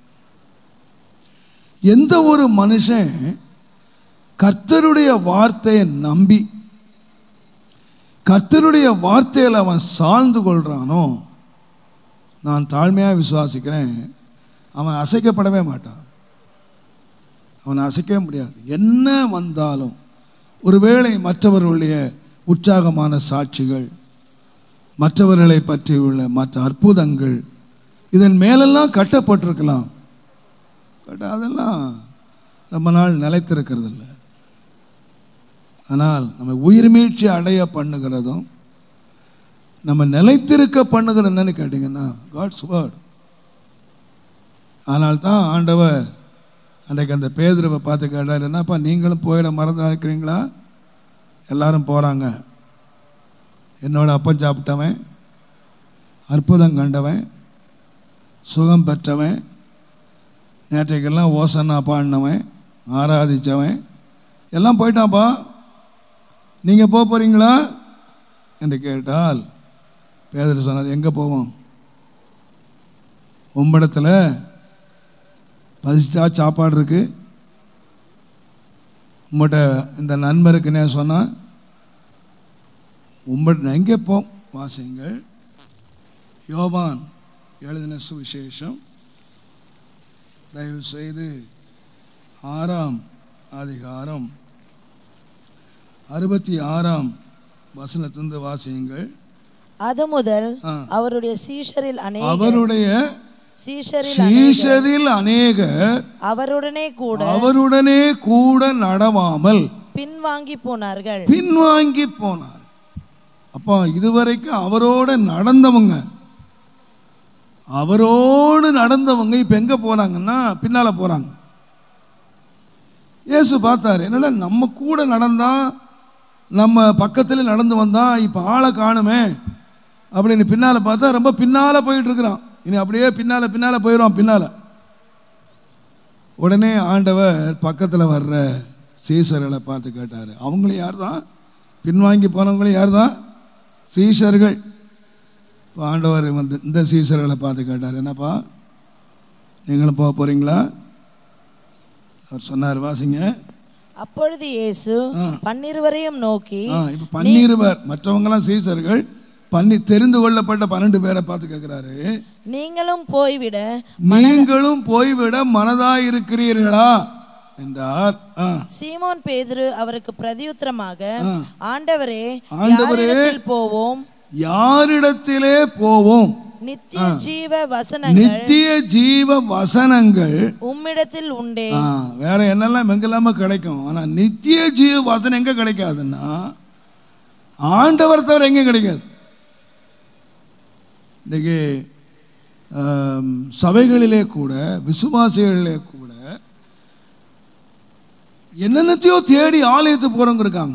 எந்த ஒரு மனுஷன் கர்த்தருடைய வார்த்தையை நம்பி கர்த்தருடைய வார்த்தையில் அவன் சார்ந்து கொள்றானோ நான் தாழ்மையாக விசுவாசிக்கிறேன் அவன் அசைக்கப்படவே மாட்டான் அவனை அசைக்கவே முடியாது என்ன வந்தாலும் ஒருவேளை மற்றவர்களுடைய உற்சாகமான சாட்சிகள் மற்றவர்களை பற்றியுள்ள மற்ற அற்புதங்கள் இதன் மேலெல்லாம் கட்டப்பட்டிருக்கலாம் பட் அதெல்லாம் ரொம்ப நாள் நிலைத்திருக்கிறது இல்லை ஆனால் நம்ம உயிர் மீழ்ச்சி அடைய பண்ணுகிறதும் நம்ம நிலைத்திருக்க பண்ணுகிறது என்னன்னு கேட்டிங்கன்னா காட்ஸ் வேர்ட் ஆனால் தான் ஆண்டவர் அன்றைக்கு அந்த பேதுருவை பார்த்து கேட்டார் என்னப்பா நீங்களும் போயிட மறந்து இருக்கிறீங்களா எல்லாரும் போகிறாங்க என்னோட அப்பன் சாப்பிட்டவன் அற்புதம் கண்டவன் சுகம் பெற்றவன் நேற்றைக்கெல்லாம் ஓசன்னா பாடினவன் ஆராதித்தவன் எல்லாம் போயிட்டான்ப்பா நீங்கள் போக போகிறீங்களா என்று கேட்டால் பேதர் சொன்னார் எங்கே போவோம் உம்மிடத்தில் பசிச்சா சாப்பாடு இருக்கு உம்மட்ட இந்த நண்பருக்குன்னே சொன்னால் உம்மட்ட எங்கே போ வாசிங்கள் யோபான் எழுதின சுவிசேஷம் தயவு செய்து ஆறாம் அதிகாரம் அறுபத்தி ஆறாம் வசனத்திலிருந்து வாசியுங்கள் அது முதல் ஆ. அவருடைய சீஷரில் அநேக அவருடைய சீஷரில் சீஷரில் அநேகர் அவருடனே கூட அவருடனே கூட நடவாமல் பின்வாங்கி போனார்கள் பின்வாங்கி போனார் அப்போ இதுவரைக்கும் அவரோட நடந்தவங்க அவரோடு நடந்தவங்க இப்போ எங்கே போகிறாங்கன்னா பின்னால் போகிறாங்க இயேசு பார்த்தாரு என்னடா நம்ம கூட நடந்தான் நம்ம பக்கத்தில் நடந்து வந்தான் இப்போ ஆளை காணுமே அப்படின்னு பின்னால் பார்த்தா ரொம்ப பின்னால் போயிட்டு இருக்கிறான் இனி அப்படியே பின்னால் பின்னால் போயிடுவான் பின்னால் உடனே ஆண்டவர் பக்கத்தில் வர்ற சீசர்களை பார்த்து கேட்டார் அவங்களும் யார் தான் பின்வாங்கி போனவங்களும் யார் தான் சீசர்கள் இப்போ ஆண்டவர் வந்து இந்த சீசர்களை பார்த்து கேட்டார் என்னப்பா நீங்களும் போக போகிறீங்களா அவர் சொன்னார் வாசிங்க அப்பொழுது இயேசு பன்னிருவரையும் நோக்கி ஆ இப்போ பன்னிருவர் மற்றவங்களாம் சீசர்கள் பண்ணி தெரிந்து கொள்ளப்பட்ட பன்னெண்டு பேரை பார்த்து கேட்குறாரு நீங்களும் போய்விட நீங்களும் போய்விட மனதாய் இருக்கிறீர்களா என்றார் ஆ சீமோன் பேதுரு அவருக்கு பிரதியுத்தரமாக ஆ. ஆண்டவரே ஆண்டவரே, யாரிடத்தில் போவோம் யாரிடத்திலே போவோம் நித்திய ஜீவ வசனங்கள் நித்திய ஜீவ வசனங்கள் உம்மிடத்தில் உண்டே ஆ, வேற என்னெல்லாம் எங்கெல்லாம கிடைக்கும் ஆனா நித்திய ஜீவ வசனம் எங்க கிடைக்காதுன்னா ஆண்டவர் தவிர எங்க கிடைக்காது இன்னைக்கு ஆம், சபைகளிலே கூட விசுவாசிகளிலே கூட என்னென்னத்தையோ தேடி ஆலயத்துக்கு போறவங்க இருக்காங்க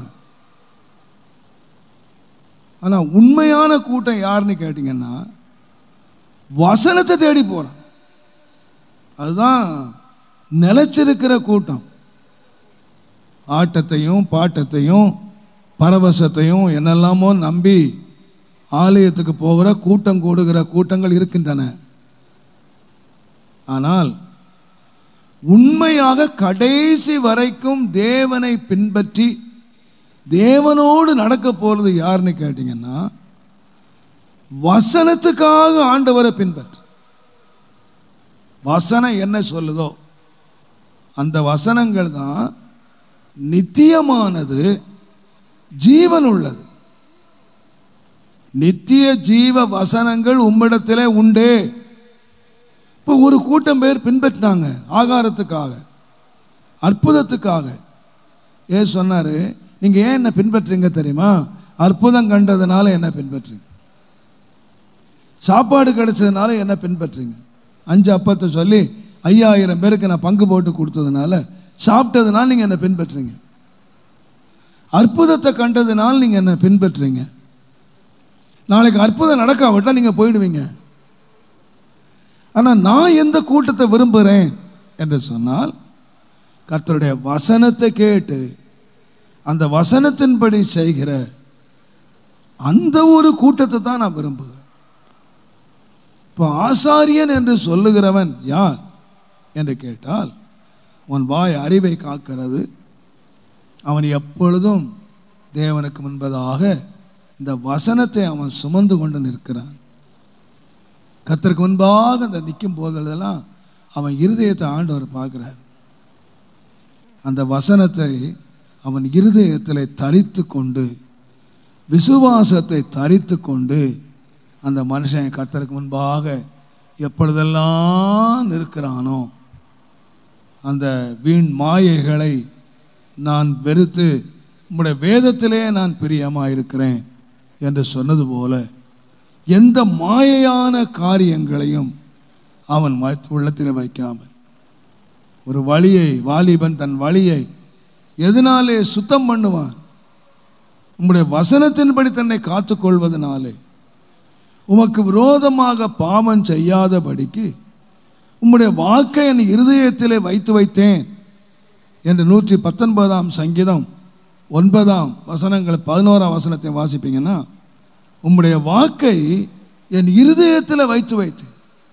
ஆனா உண்மையான கூட்டம் யாருன்னு கேட்டிங்கன்னா வசனத்தை தேடி போறான் அதுதான் நிலைச்சிருக்கிற கூட்டம் ஆட்டத்தையும் பாட்டத்தையும் பரவசத்தையும் என்னெல்லாமோ நம்பி ஆலயத்துக்கு போகிற கூட்டம் கூடுகிற கூட்டங்கள் இருக்கின்றன ஆனால் உண்மையாக கடைசி வரைக்கும் தேவனை பின்பற்றி தேவனோடு நடக்க போகிறது யாருன்னு கேட்டிங்கன்னா வசனத்துக்காக ஆண்டவரை பின்பற்று வசனம் என்ன சொல்லுதோ அந்த வசனங்கள் தான் நித்தியமானது ஜீவன் உள்ளது நித்திய ஜீவ வசனங்கள் உம்மிடத்திலே உண்டே இப்போ ஒரு கூட்டம் பேர் பின்பற்றினாங்க ஆகாரத்துக்காக அற்புதத்துக்காக ஏன் சொன்னார் நீங்கள் ஏன் என்ன பின்பற்றுறீங்க தெரியுமா அற்புதம் கண்டதுனால என்ன பின்பற்றுறீங்க சாப்பாடு கிடைச்சதுனால என்ன பின்பற்றுறீங்க அஞ்சு அப்பத்தை சொல்லி ஐயாயிரம் பேருக்கு நான் பங்கு போட்டு கொடுத்ததுனால சாப்பிட்டதுனால நீங்கள் என்ன பின்பற்றுறீங்க அற்புதத்தை கண்டதுனால நீங்கள் என்ன பின்பற்றுறீங்க நாளைக்கு அற்புதம் நடக்காவிட்டால் நீங்கள் போயிடுவீங்க ஆனால் நான் எந்த கூட்டத்தை விரும்புகிறேன் என்று சொன்னால் கர்த்தருடைய வசனத்தை கேட்டு அந்த வசனத்தின்படி செய்கிற அந்த ஒரு கூட்டத்தை தான் நான் விரும்புகிறேன் இப்போ ஆசாரியன் என்று சொல்லுகிறவன் யார் என்று கேட்டால் உன் வாய் அறிவை காக்கிறது அவன் எப்பொழுதும் தேவனுக்கு முன்பதாக இந்த வசனத்தை அவன் சுமந்து கொண்டு நிற்கிறான் கர்த்தருக்கு முன்பாக அந்த நிற்கும் போதெல்லாம் அவன் இருதயத்தை ஆண்டவர் பார்க்குறார் அந்த வசனத்தை அவன் இருதயத்தில் தரித்து கொண்டு விசுவாசத்தை தரித்து கொண்டு அந்த மனுஷன் கர்த்தருக்கு முன்பாக எப்பொழுதெல்லாம் நிற்கிறானோ அந்த வீண் மாயைகளை நான் வெறுத்து உம்முடைய வேதத்திலே நான் பிரியமாக இருக்கிறேன் என்று சொன்னது போல எந்த மாயையான காரியங்களையும் அவன் வைத்து உள்ளத்தில் வைக்காமல் ஒரு வழியை வாலிபன் தன் வழியை எதனாலே சுத்தம் பண்ணுவான் உம்முடைய வசனத்தின்படி தன்னை காத்துக்கொள்வதனாலே உமக்கு விரோதமாக பாவம் செய்யாதபடிக்கு உம்முடைய வாக்கை என் இருதயத்திலே வைத்து வைத்தேன் என்று நூற்றி பத்தொன்பதாம் சங்கீதம் ஒன்பதாம் வசனங்கள் பதினோராம் வசனத்தை வாசிப்பீங்கன்னா உம்முடைய வாக்கை என் இருதயத்தில் வைத்து வைத்து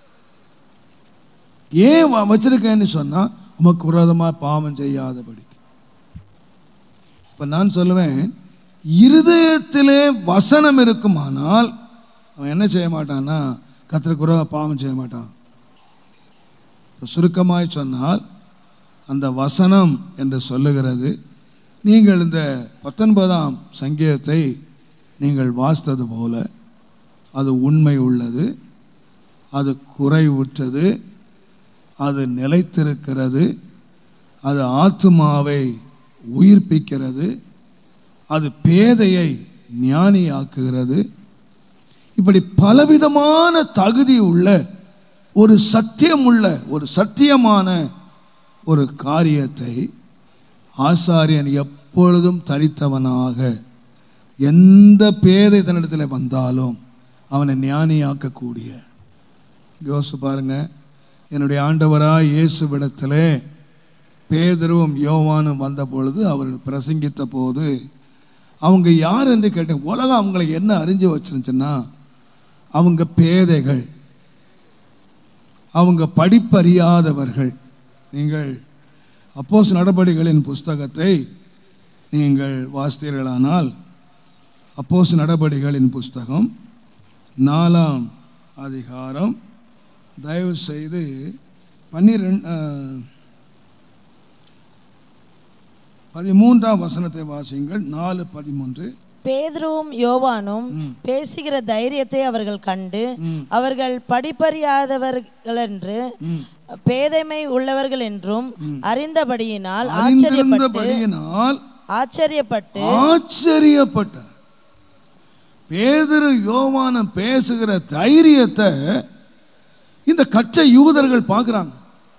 ஏன் வ- வச்சிருக்கேன்னு சொன்னால் உமக்கு விரோதமாக பாவம் செய்யாதபடி இப்போ நான் சொல்லுவேன் இருதயத்திலே வசனம் இருக்குமானால் அவன் என்ன செய்ய மாட்டான்னா கத்திரக்கு விரோதமாக பாவம் செய்ய மாட்டான் இப்ப சுருக்கமாய் சொன்னால் அந்த வசனம் என்று சொல்லுகிறது நீங்கள் இந்த பத்தொன்பதாம் சங்கீதத்தை நீங்கள் வாசித்தது போல அது உண்மை உள்ளது அது குறைவுற்றது அது நிலைத்திருக்கிறது அது ஆத்துமாவை உயிர்ப்பிக்கிறது அது பேதையை ஞானியாக்குகிறது இப்படி பலவிதமான தகுதி உள்ள ஒரு சத்தியமுள்ள ஒரு சத்தியமான ஒரு காரியத்தை ஆசாரியன் எப்பொழுதும் தரித்தவனாக எந்த பேதை தன்னிடத்தில் வந்தாலும் அவனை ஞானியாக்கக்கூடிய யோசிச்சு பாருங்க என்னுடைய ஆண்டவராய் இயேசுவிடத்திலே பேதருவும் யோவானும் வந்த பொழுது அவர்கள் பிரசங்கித்த போது அவங்க யார் என்று கேட்டேன் உலகம் அவங்களை என்ன அறிஞ்சு வச்சிருந்துச்சுன்னா அவங்க பேதைகள் அவங்க படிப்பறியாதவர்கள் நீங்கள் அப்போஸ் நடபடிகளின் புஸ்தகத்தை நீங்கள் வாசித்தீர்களானால் அப்போஸ் நடபடிகளின் புஸ்தகம் நாலாம் அதிகாரம் தயவு செய்து பன்னிரெண்டு பதிமூன்றாம் வசனத்தை வாசியுங்கள் நாலு பதிமூன்று பேதுருவும் யோவானும் பேசுகிற தைரியத்தை அவர்கள் கண்டு அவர்கள் படிப்பறியாதவர்கள் என்று பேதைமை உள்ளவர்கள் என்றும் அறிந்தபடியினால் ஆச்சரியப்பட்டு அறிந்திருந்தபடியினால் ஆச்சரியப்பட்டு ஆச்சரியப்பட்டார் பேதுரு யோவானம் பேசுகிற தைரியத்தை இந்த கச்சை யூதர்கள் பார்க்குறாங்க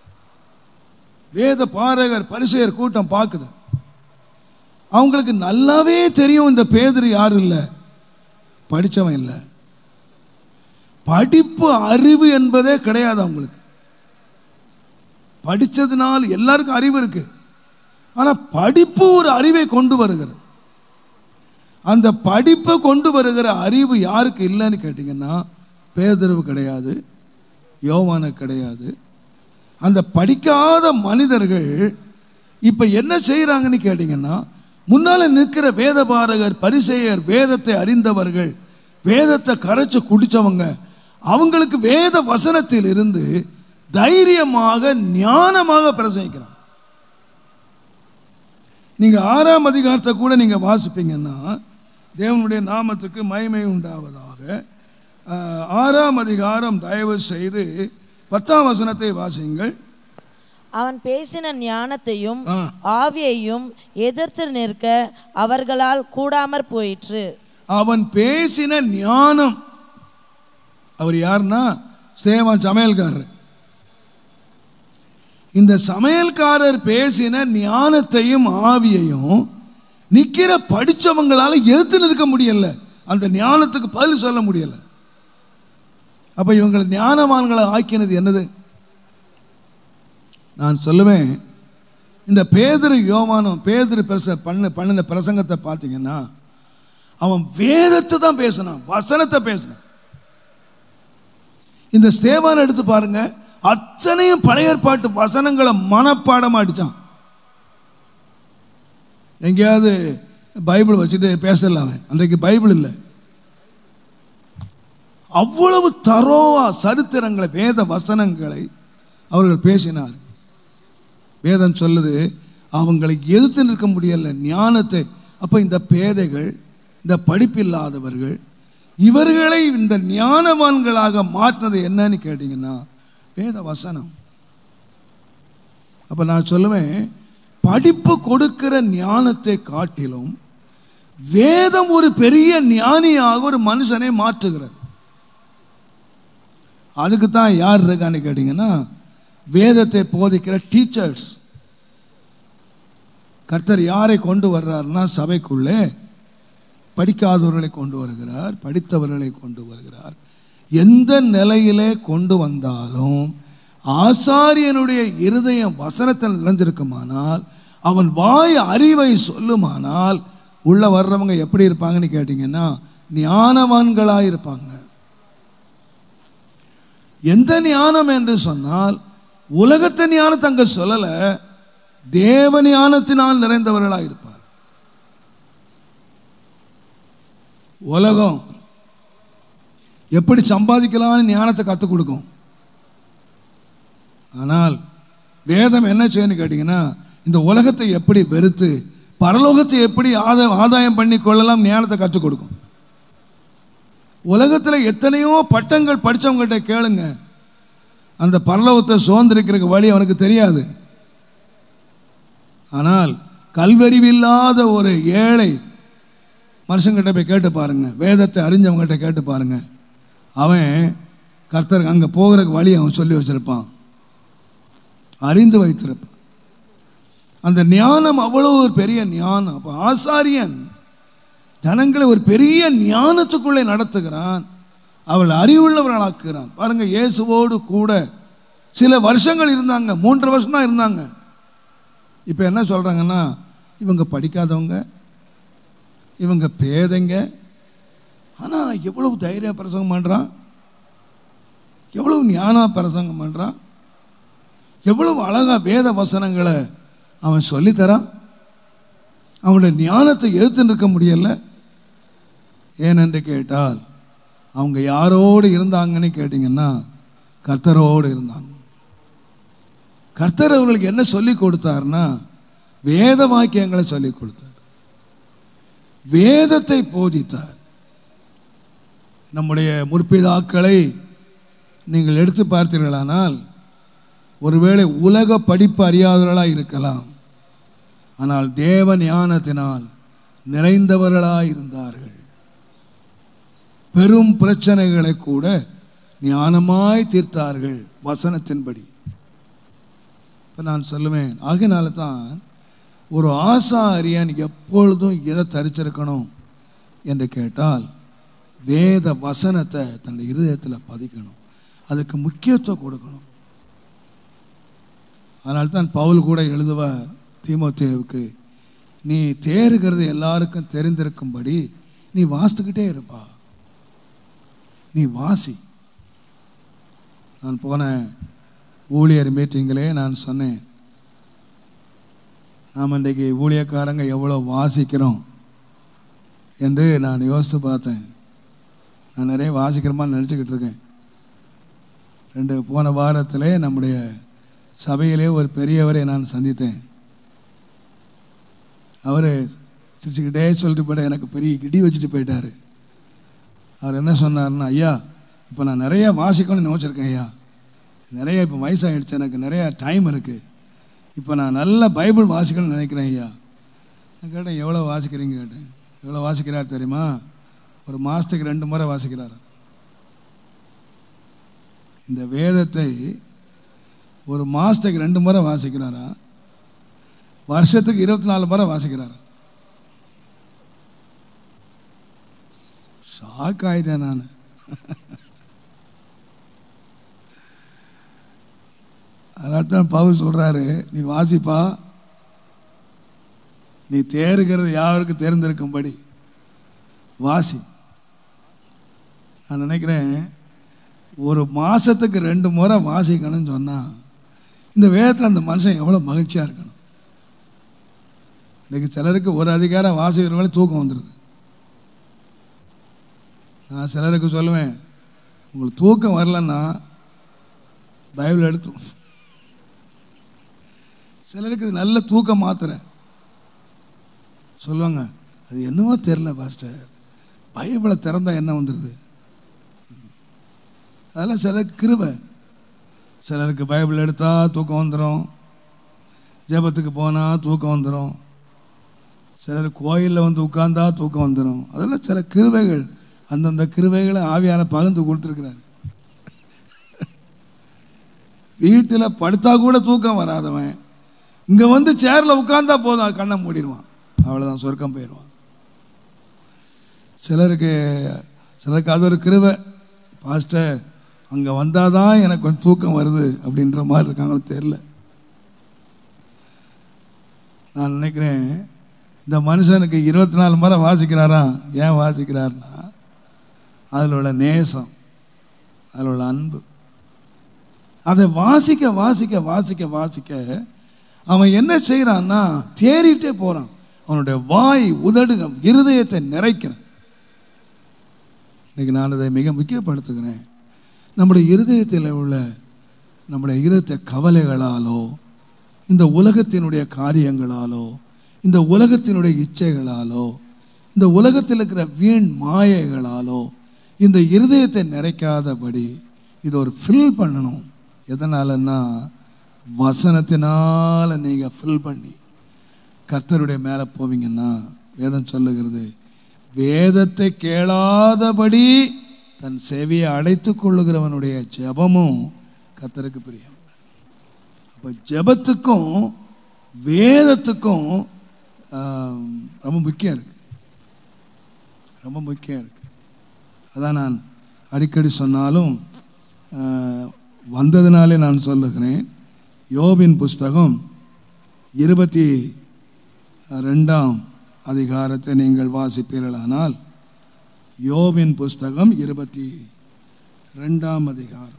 வேத பாரகர் பரிசெயர் கூட்டம் பார்க்குது அவங்களுக்கு நல்லாவே தெரியும் இந்த பேதுரு யாரும் இல்லை படித்தவன் இல்லை படிப்பு அறிவு என்பதே கிடையாது அவங்களுக்கு படித்ததுனால் எல்லாருக்கும் அறிவு இருக்கு ஆனால் படிப்பு ஒரு அறிவை கொண்டு வருகிறது அந்த படிப்பை கொண்டு வருகிற அறிவு யாருக்கு இல்லைன்னு கேட்டிங்கன்னா பேதறிவு கிடையாது யோவானுக்கு கிடையாது அந்த படிக்காத மனிதர்கள் இப்போ என்ன செய்கிறாங்கன்னு கேட்டிங்கன்னா முன்னால் நிற்கிற வேதபாரகர் பரிசெயர் வேதத்தை அறிந்தவர்கள் வேதத்தை கரைச்சு குடித்தவங்க அவங்களுக்கு வேத வசனத்தில் இருந்து தைரியமாக ஞானமாக பிரசங்கிக்கிறாங்க நீங்கள் ஆறாம் அதிகாரத்தை கூட நீங்கள் வாசிப்பீங்கன்னா தேவனுடைய நாமத்துக்கு மகிமை உண்டாவதாக ஆஹ், ஆறாம் அதிகாரம் தயவு செய்து பத்தாம் வசனத்தை வாசியுங்கள் அவன் பேசின ஞானத்தையும் ஆ. ஆவியையும் எதிர்த்து நிற்க அவர்களால் கூடாமற் போயிற்று அவன் பேசின ஞானம் அவர் யாருன்னா ஸ்தேவான் சமையல்காரர் இந்த சமையல்காரர் பேசின ஞானத்தையும் ஆவியையும் நிக்கிற படிச்சவங்களால எதிர்த்து நிற்க முடியல அந்த ஞானத்துக்கு பதில் சொல்ல முடியல அப்ப இவங்களை ஞானவான்களை ஆக்கினது என்னது நான் சொல்லுவேன் இந்த பேதுரு யோவானம் பேதுரு பிரச பண்ண பண்ணின பிரசங்கத்தை பார்த்தீங்கன்னா அவன் வேதத்தை தான் பேசினான் வசனத்தை பேசினான் இந்த ஸ்தேவான் எடுத்து பாருங்க அத்தனையும் பழைய ஏற்பாட்டு வசனங்களை மனப்பாடமா அடிச்சான் எங்கேயாவது பைபிள் வச்சுட்டு பேசல அவன் அன்றைக்கு பைபிள் இல்லை அவ்வளவு தரோவா சரித்திரங்களை வேத வசனங்களை அவர்கள் பேசினார் வேதம் சொல்லுது அவங்களை எதிர்த்து நிற்க முடியல ஞானத்தை அப்போ இந்த பேதைகள் இந்த படிப்பில்லாதவர்கள் இவர்களை இந்த ஞானவான்களாக மாற்றினது என்னன்னு கேட்டிங்கன்னா வேத வசனம் அப்போ நான் சொல்லுவேன் படிப்பு கொடுக்கிற ஞானத்தை காட்டிலும் வேதம் ஒரு பெரிய ஞானியாக ஒரு மனுஷனை மாற்றுகிறது அதுக்கு தான் யார் இருக்கான்னு கேட்டிங்கன்னா வேதத்தை போதிக்கிற டீச்சர்ஸ் கர்த்தர் யாரை கொண்டு வர்றாருன்னா சபைக்குள்ளே படிக்காதவர்களை கொண்டு வருகிறார் படித்தவர்களை கொண்டு வருகிறார் எந்த நிலையிலே கொண்டு வந்தாலும் ஆசாரியனுடைய இருதயம் வசனத்தில் நிறைஞ்சிருக்குமானால் அவன் வாய் அறிவை சொல்லுமானால் உள்ள வர்றவங்க எப்படி இருப்பாங்கன்னு கேட்டிங்கன்னா ஞானவான்களாக இருப்பாங்க எந்த ஞானம் என்று சொன்னால் உலகத்து ஞானத்தை அங்க சொல்லல தேவ ஞானத்தினால் நிறைந்தவர்களாக இருப்பார் உலகம் எப்படி சம்பாதிக்கலாம்னு ஞானத்தை கற்றுக் கொடுக்கும் ஆனால் வேதம் என்ன செய்யணும்னு கேட்டிங்கன்னா இந்த உலகத்தை எப்படி வெறுத்து பரலோகத்தை எப்படி ஆத ஆதாயம் பண்ணி கொள்ளலாம் ஞானத்தை கற்றுக் கொடுக்கும் உலகத்தில் எத்தனையோ பட்டங்கள் படித்தவங்ககிட்ட கேளுங்க அந்த பரலோகத்தை சுதந்திரிக்கிறதுக்கு வழி அவனுக்கு தெரியாது ஆனால் கல்வறிவில்லாத ஒரு ஏழை மனுஷங்கிட்ட போய் கேட்டு பாருங்க வேதத்தை அறிஞ்சவங்ககிட்ட கேட்டு பாருங்க அவன் கர்த்தர் அங்கே போகிறதுக்கு வழி அவன் சொல்லி வச்சிருப்பான் அறிந்து வைத்திருப்பான் அந்த ஞானம் அவ்வளோ ஒரு பெரிய ஞானம் அப்போ ஆசாரியன் ஜனங்களை ஒரு பெரிய ஞானத்துக்குள்ளே நடத்துகிறான் அவள் அறிவுள்ளவர்களாக்குகிறான் பாருங்க இயேசுவோடு கூட சில வருஷங்கள் இருந்தாங்க மூன்று வருஷம் தான் இருந்தாங்க இப்போ என்ன சொல்கிறாங்கன்னா இவங்க படிக்காதவங்க இவங்க பேதைங்க ஆனால் எவ்வளவு தைரிய பிரசங்கம் பண்ணுறான் எவ்வளவு ஞானா பிரசங்கம் பண்ணுறான் எவ்வளவு அழகா வேத வசனங்களை அவன் சொல்லித்தரான் அவனுடைய ஞானத்தை எதிர்த்து நிற்க முடியல ஏனென்று கேட்டால் அவங்க யாரோடு இருந்தாங்கன்னு கேட்டிங்கன்னா கர்த்தரோடு இருந்தாங்க கர்த்தர் அவர்களுக்கு என்ன சொல்லி கொடுத்தார்னா வேத வாக்கியங்களை சொல்லி கொடுத்தார் வேதத்தை போதித்தார் நம்முடைய முற்பிதாக்களை நீங்கள் எடுத்து பார்த்தீர்களானால் ஒருவேளை உலக படிப்பு அறியாதவர்களாக இருக்கலாம் ஆனால் தேவ ஞானத்தினால் நிறைந்தவர்களாக இருந்தார்கள் பெரும் பிரச்சனைகளை கூட ஞானமாய் தீர்த்தார்கள் வசனத்தின்படி இப்போ நான் சொல்லுவேன் ஆகினால தான் ஒரு ஆசாரியன் எப்பொழுதும் எதை தரிச்சிருக்கணும் என்று கேட்டால் வேத வசனத்தை தன்னுடைய இருதயத்தில் பதிக்கணும் அதுக்கு முக்கியத்துவம் கொடுக்கணும் அதனால தான் பவுல் கூட எழுதுவார் தீமோத்தேவுக்கு நீ தேறுகிறது எல்லாருக்கும் தெரிந்திருக்கும்படி நீ வாசித்துக்கிட்டே இருப்பா நீ வாசி நான் போன ஊழியர் மீட்டிங்கிலே நான் சொன்னேன் நாம் இன்றைக்கு ஊழியக்காரங்க எவ்வளோ வாசிக்கிறோம் என்று நான் யோசித்து பார்த்தேன் நான் நிறைய வாசிக்கிறோமான்னு நினச்சிக்கிட்டு இருக்கேன் ரெண்டு போன வாரத்திலே நம்முடைய சபையிலே ஒரு பெரியவரை நான் சந்தித்தேன் அவர் சிரிச்சுக்கிட்டே சொல்லிட்டு போயிட்ட எனக்கு பெரிய இடி வச்சுட்டு போயிட்டார் அவர் என்ன சொன்னார்னா ஐயா இப்போ நான் நிறைய வாசிக்கணும்னு நினச்சிருக்கேன் ஐயா நிறைய இப்போ வயசாகிடுச்சு எனக்கு நிறைய டைம் இருக்குது இப்போ நான் நல்ல பைபிள் வாசிக்கணும்னு நினைக்கிறேன் ஐயா நான் கேட்டேன் எவ்வளோ வாசிக்கிறீங்க கேட்டேன் எவ்வளோ வாசிக்கிறார் தெரியுமா ஒரு மாதத்துக்கு ரெண்டு முறை வாசிக்கிறார் இந்த வேதத்தை ஒரு மாதத்துக்கு ரெண்டு முறை வாசிக்கிறாரா வருஷத்துக்கு இருபத்தி நாலு முறை வாசிக்கிறாரா ஷாக் ஆயிட்டேன் நான் அதனால தான் பவுல் சொல்கிறாரு நீ வாசிப்பா நீ தேறுகிறது யாருக்கு தேர்ந்தெடுக்கும்படி வாசி நான் நினைக்கிறேன் ஒரு மாதத்துக்கு ரெண்டு முறை வாசிக்கணும்னு சொன்னால் இந்த வேதத்தில் அந்த மனுஷன் எவ்வளோ மகிழ்ச்சியாக இருக்கணும் இன்றைக்கி சிலருக்கு ஒரு அதிகாரம் வாசிக்கிறவங்களே தூக்கம் வந்துடுது நான் சிலருக்கு சொல்லுவேன் உங்களுக்கு தூக்கம் வரலன்னா பைபிள் எடுத்து சிலருக்கு இது நல்ல தூக்கம் மாத்திரை சொல்லுவாங்க அது என்னவோ தெரில பாஸ்டர் பைபிளை திறந்தா என்ன வந்துடுது அதெல்லாம் சிலருக்கு கிருபை சிலருக்கு பைபிள் எடுத்தால் தூக்கம் வந்துடும் ஜெபத்துக்கு போனால் தூக்கம் வந்துடும் சிலர் கோயிலில் வந்து உட்கார்ந்தா தூக்கம் வந்துடும் அதெல்லாம் சில கிருபைகள் அந்தந்த கிருபைகளை ஆவியான பகிர்ந்து கொடுத்துருக்கிறார் வீட்டில் படுத்தா கூட தூக்கம் வராதவன் இங்கே வந்து சேரில் உட்கார்ந்தா போதும் கண்ணை மூடிடுவான் அவ்வளோதான் சொர்க்கம் போயிடுவான் சிலருக்கு சிலருக்கு அது ஒரு கிருபை பாஸ்டர் அங்கே வந்தால் தான் எனக்கு கொஞ்சம் தூக்கம் வருது அப்படின்ற மாதிரி இருக்காங்களோ தெரில நான் நினைக்கிறேன் இந்த மனுஷனுக்கு இருபத்தி நாலு முறை வாசிக்கிறாரா ஏன் வாசிக்கிறார்னா அதில் உள்ள நேசம் அதில் உள்ள அன்பு அதை வாசிக்க வாசிக்க வாசிக்க வாசிக்க அவன் என்ன செய்கிறான்னா தேறிட்டே போகிறான் அவனுடைய வாய் உதடு இருதயத்தை நிறைக்கிறான் இன்னைக்கு நான் அதை மிக முக்கியப்படுத்துகிறேன் நம்முடைய இருதயத்தில் உள்ள நம்முடைய இருதய கவலைகளாலோ இந்த உலகத்தினுடைய காரியங்களாலோ இந்த உலகத்தினுடைய இச்சைகளாலோ இந்த உலகத்தில் இருக்கிற வீண் மாயைகளாலோ இந்த இருதயத்தை நிறைக்காதபடி இதை ஒரு ஃபில் பண்ணணும் எதனாலன்னா வசனத்தினால் நீங்கள் ஃபில் பண்ணி கர்த்தருடைய மேலே போவீங்கன்னா வேதம் சொல்லுகிறது வேதத்தை கேளாதபடி தன் செவியை அடைத்துக் கொள்ளுகிறவனுடைய ஜெபமும் கர்த்தருக்கு பிரியம் அப்போ ஜெபத்துக்கும் வேதத்துக்கும் ஆம், ரொம்ப முக்கியம் இருக்கு ரொம்ப முக்கியம் இருக்கு அதான் நான் அடிக்கடி சொன்னாலும் ஆ, வந்ததினாலே நான் சொல்லுகிறேன் யோபின் புஸ்தகம் இருபத்தி ரெண்டாம் அதிகாரத்தை நீங்கள் வாசிப்பீர்களானால் யோபின் புஸ்தகம் இருபத்தி ரெண்டாம் அதிகாரம்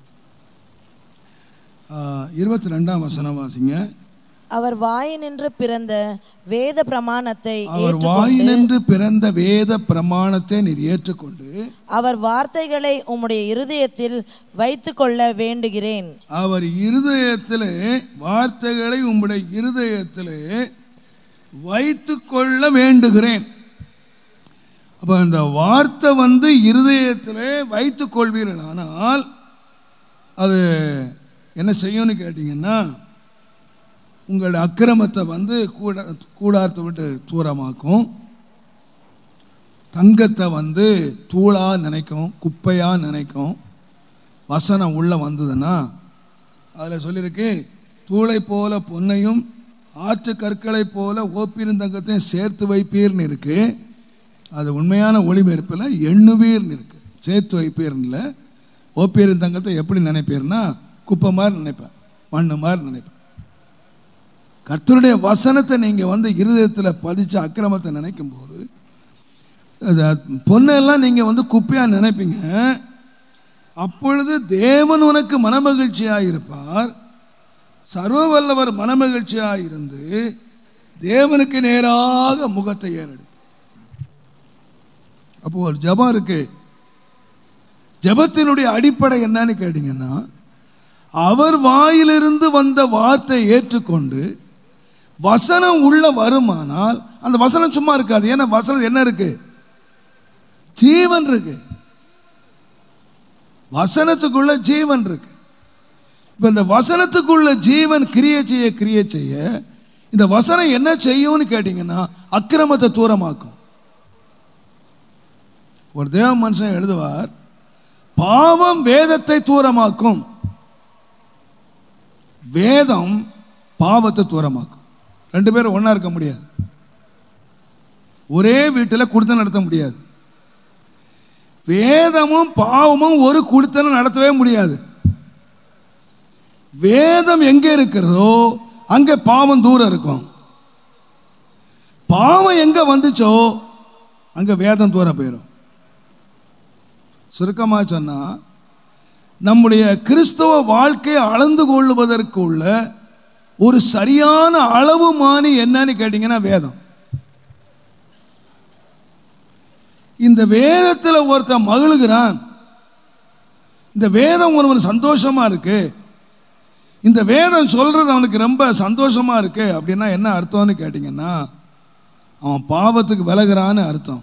இருபத்தி ரெண்டாம் வசனம் வாசிங்க அவர் வாயினின்று பிறந்த வேத பிரமாணத்தை அவர் ஏற்றுக்கொண்டு வாயினின்று பிறந்த வேத பிரமாணத்தை நீர் ஏற்றுக்கொண்டு அவர் வார்த்தைகளை உம்முடைய இருதயத்தில் வைத்துக்கொள்ள வேண்டுகிறேன் அவர் இருதயத்திலே வார்த்தைகளை உம்முடைய இருதயத்திலே வைத்து கொள்ள வேண்டுகிறேன் அப்போ அந்த வார்த்தை வந்து இருதயத்திலே வைத்து கொள்வீர்கள் ஆனால் அது என்ன செய்யும்னு கேட்டிங்கன்னா உங்கள் அக்கிரமத்தை வந்து கூட கூடாரத்தை விட்டு தூரமாக்கும் தங்கத்தை வந்து தூளாக நினைக்கும் குப்பையாக நினைக்கும் வசனம் உள்ளே வந்ததுன்னா அதில் சொல்லியிருக்கு தூளை போல பொன்னையும் ஆற்று கற்களை போல ஓப்பீரும் தங்கத்தையும் சேர்த்து வைப்பீர்னு இருக்கு அது உண்மையான ஒளிபெருப்பில் எண்ணுவீர்னு இருக்கு சேர்த்து வைப்பீர்னு இல்லை ஓப்பீரும் தங்கத்தை எப்படி நினைப்பீர்னா குப்பை மாதிரி நினைப்பேன் மண்ணு மாதிரி நினைப்பேன் கர்த்தருடைய வசனத்தை நீங்கள் வந்து இருதயத்தில் பதிச்ச அக்கிரமத்தை நினைக்கும் போது அது பொண்ணெல்லாம் நீங்கள் வந்து குப்பையாக நினைப்பீங்க அப்பொழுது தேவன் உனக்கு மனமகிழ்ச்சியாக இருப்பார் சர்வ வல்லவர் மனமகிழ்ச்சியாக இருந்து தேவனுக்கு நேராக முகத்தை ஏறெடுப்பார் அப்போ ஒரு ஜபம் இருக்கு ஜபத்தினுடைய அடிப்படை என்னன்னு கேட்டீங்கன்னா அவர் வாயிலிருந்து வந்த வார்த்தை ஏற்றுக்கொண்டு வசனம் உள்ள வருமானால் அந்த வசனம் சும்மா இருக்காது ஏன்னா வசனம் என்ன இருக்கு ஜீவன் இருக்கு வசனத்துக்குள்ள ஜீவன் இருக்கு இப்போ இந்த வசனத்துக்குள்ள ஜீவன் கிரியை செய்ய கிரியை செய்ய இந்த வசனம் என்ன செய்யும்னு கேட்டிங்கன்னா அக்கிரமத்தை தூரமாக்கும் ஒரு தேவ மனுஷன் எழுதுவார் பாவம் வேதத்தை தூரமாக்கும் வேதம் பாவத்தை தூரமாக்கும் ரெண்டு பேரும் ஒன்றா இருக்க முடியாது ஒரே வீட்டில் குடுத்தனம் நடத்த முடியாது வேதமும் பாவமும் ஒரு குடுத்தனம் நடத்தவே முடியாது வேதம் எங்கே இருக்கிறதோ அங்கே பாவம் தூரம் இருக்கும் பாவம் எங்க வந்துச்சோ அங்க வேதம் தூரம் போயிடும் சுருக்கமா சொன்னா நம்முடைய கிறிஸ்தவ வாழ்க்கையை அளந்து கொள்வதற்கு உள்ள ஒரு சரியான அளவு மானி என்னன்னு கேட்டீங்கன்னா வேதம் இந்த வேதத்தில் ஒருத்தன் மகிழுகிறான் இந்த வேதம் ஒருவன் சந்தோஷமா இருக்கு இந்த வேதம் சொல்றது அவனுக்கு ரொம்ப சந்தோஷமா இருக்கு அப்படின்னா என்ன அர்த்தம்னு கேட்டிங்கன்னா அவன் பாவத்துக்கு விலகுறான்னு அர்த்தம்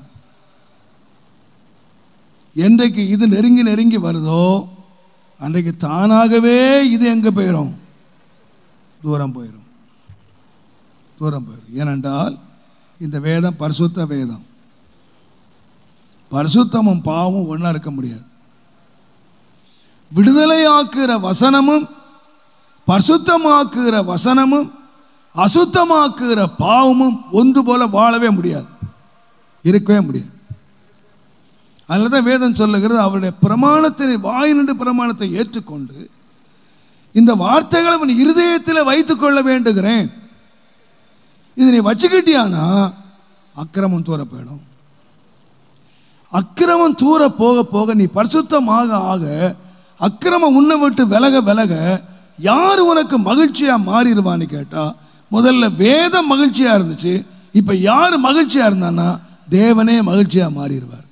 என்றைக்கு இது நெருங்கி நெருங்கி வருதோ அன்றைக்கு தானாகவே இது எங்கே போயிடும் தூரம் போயிடும் தூரம் போயிடும் ஏனென்றால் இந்த வேதம் பரிசுத்த வேதம் பரிசுத்தமும் பாவமும் ஒன்றா இருக்க முடியாது விடுதலையாக்குற வசனமும் பரிசுத்தமாக்குற வசனமும் அசுத்தமாக்குற பாவமும் ஒன்று போல வாழவே முடியாது இருக்கவே முடியாது அதில் தான் வேதம் சொல்லுகிறது அவருடைய பிரமாணத்தை வாய் நின்று பிரமாணத்தை ஏற்றுக்கொண்டு இந்த வார்த்தைகளை உன் இருதயத்தில் வைத்துக்கொள்ள வேண்டுகிறேன் இதை நீ வச்சுக்கிட்டியானா அக்கிரமம் தூர போயிடும் அக்கிரமம் தூர போக போக நீ பரிசுத்தமாக ஆக அக்கிரமம் உன்னை விட்டு விலக விலக யார் உனக்கு மகிழ்ச்சியா மாறிடுவான்னு கேட்டா முதல்ல வேதம் மகிழ்ச்சியா இருந்துச்சு இப்ப யார் மகிழ்ச்சியா இருந்தான்னா தேவனே மகிழ்ச்சியா மாறிடுவார்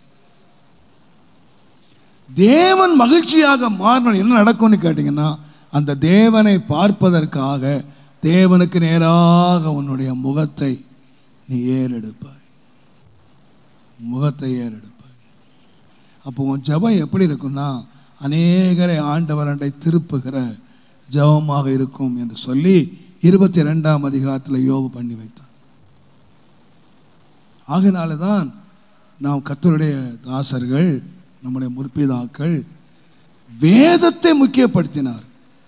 தேவன் மகிழ்ச்சியாக மாறணும் என்ன நடக்கும்னு கேட்டிங்கன்னா அந்த தேவனை பார்ப்பதற்காக தேவனுக்கு நேராக உன்னுடைய முகத்தை நீ ஏறெடுப்பாய் முகத்தை ஏறெடுப்பாய் அப்போ உன் ஜெபம் எப்படி இருக்கும்னா அநேகரை ஆண்டவரண்டை திருப்புகிற ஜெபமாக இருக்கும் என்று சொல்லி இருபத்தி ரெண்டாம் அதிகாரத்தில் யோபு பண்ணி வைத்தான் ஆகினால தான் நாம் கத்தருடைய தாசர்கள் நம்முடைய முற்பிதாக்கள் வேதத்தை முக்கியப்படுத்தினார்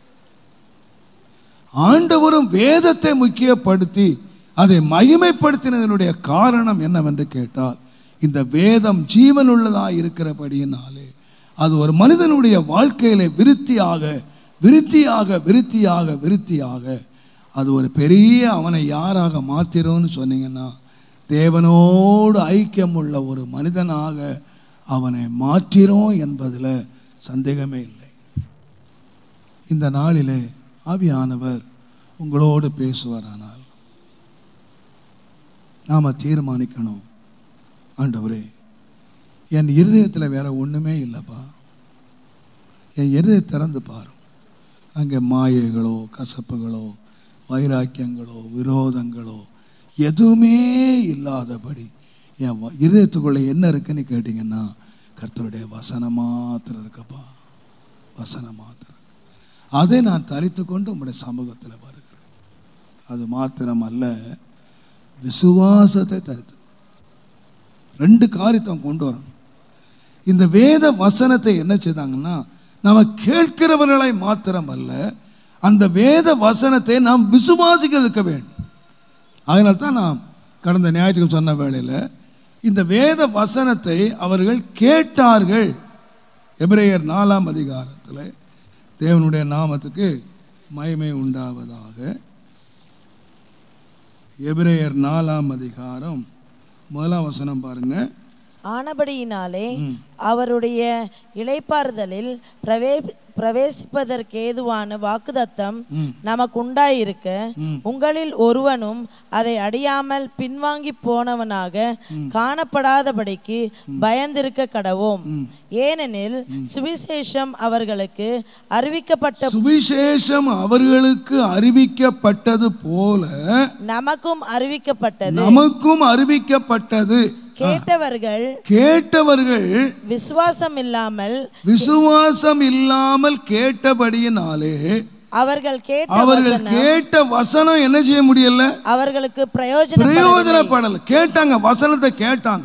ஆண்டவரும் வேதத்தை முக்கியப்படுத்தி அதை மகிமைப்படுத்தினதனுடைய காரணம் என்னவென்று கேட்டால் இந்த வேதம் ஜீவனுள்ளதாக இருக்கிறபடியினாலே அது ஒரு மனிதனுடைய வாழ்க்கையில விருத்தியாக விருத்தியாக விருத்தியாக விருத்தியாக அது ஒரு பெரிய அவனை யாராக மாத்திரும்னு சொன்னீங்கன்னா தேவனோடு ஐக்கியம் உள்ள ஒரு மனிதனாக அவனை மாற்றிரும் என்பதில் சந்தேகமே இல்லை இந்த நாளிலே ஆவியானவர் உங்களோடு பேசுவாரானால் நாம் தீர்மானிக்கணும் ஆண்டவரே என் இருதயத்தில் வேற ஒன்றுமே இல்லைப்பா என் இருதய திறந்து பாரு அங்கே மாயைகளோ கசப்புகளோ வைராக்கியங்களோ விரோதங்களோ எதுவுமே இல்லாதபடி என் வ- இருதயத்துக்குள்ளே என்ன இருக்குன்னு கேட்டிங்கன்னா கர்த்தருடைய வசனம் மாத்திரம் இருக்கப்பா வசனம் மாத்திரம் அதை நான் தரித்து கொண்டு உங்களுடைய சமூகத்தில் வருகிறேன் அது மாத்திரம் அல்ல விசுவாசத்தை தரித்து ரெண்டு காரியத்தை கொண்டு வரணும் இந்த வேத வசனத்தை என்ன செய்தாங்கன்னா நம்ம கேட்கிறவர்களை மாத்திரம் அல்ல அந்த வேத வசனத்தை நாம் விசுவாசிகள் இருக்க வேண்டும் அதனால தான் நாம் கடந்த ஞாயிற்றுக்கு சொன்ன வேளையில் இந்த வேத வசனத்தை அவர்கள் கேட்டார்கள் எபிரேயர் நாலாம் அதிகாரத்தில் தேவனுடைய நாமத்துக்கு மகிமை உண்டாவதாக எபிரேயர் நாலாம் அதிகாரம் முதலாம் வசனம் பாருங்க ஆனபடியினாலே அவருடைய இளைப்பாறுதலில் பிரவே பிரவேசிப்பதற்கேதுவான வாக்குதத்தம் நமக்கு உண்டாயிருக்க உங்களில் ஒருவனும் அதை அடியாமல் பின்வாங்கி போனவனாக காணப்படாதபடிக்கு பயந்திருக்க கடவோம் ஏனெனில் சுவிசேஷம் அவர்களுக்கு அறிவிக்கப்பட்ட சுவிசேஷம் அவர்களுக்கு அறிவிக்கப்பட்டது போல நமக்கும் அறிவிக்கப்பட்டது நமக்கும் அறிவிக்கப்பட்டது கேட்டவர்கள் கேட்டவர்கள் விசுவாசம் இல்லாமல் விசுவாசம் இல்லாமல் கேட்டபடியினாலே அவர்கள் கேட்ட அவர்கள் வசனம் கேட்ட வசனம் என்ன செய்ய முடியல அவர்களுக்கு பிரயோஜனம் பிரயோஜனப்படல கேட்டாங்க வசனத்தை கேட்டாங்க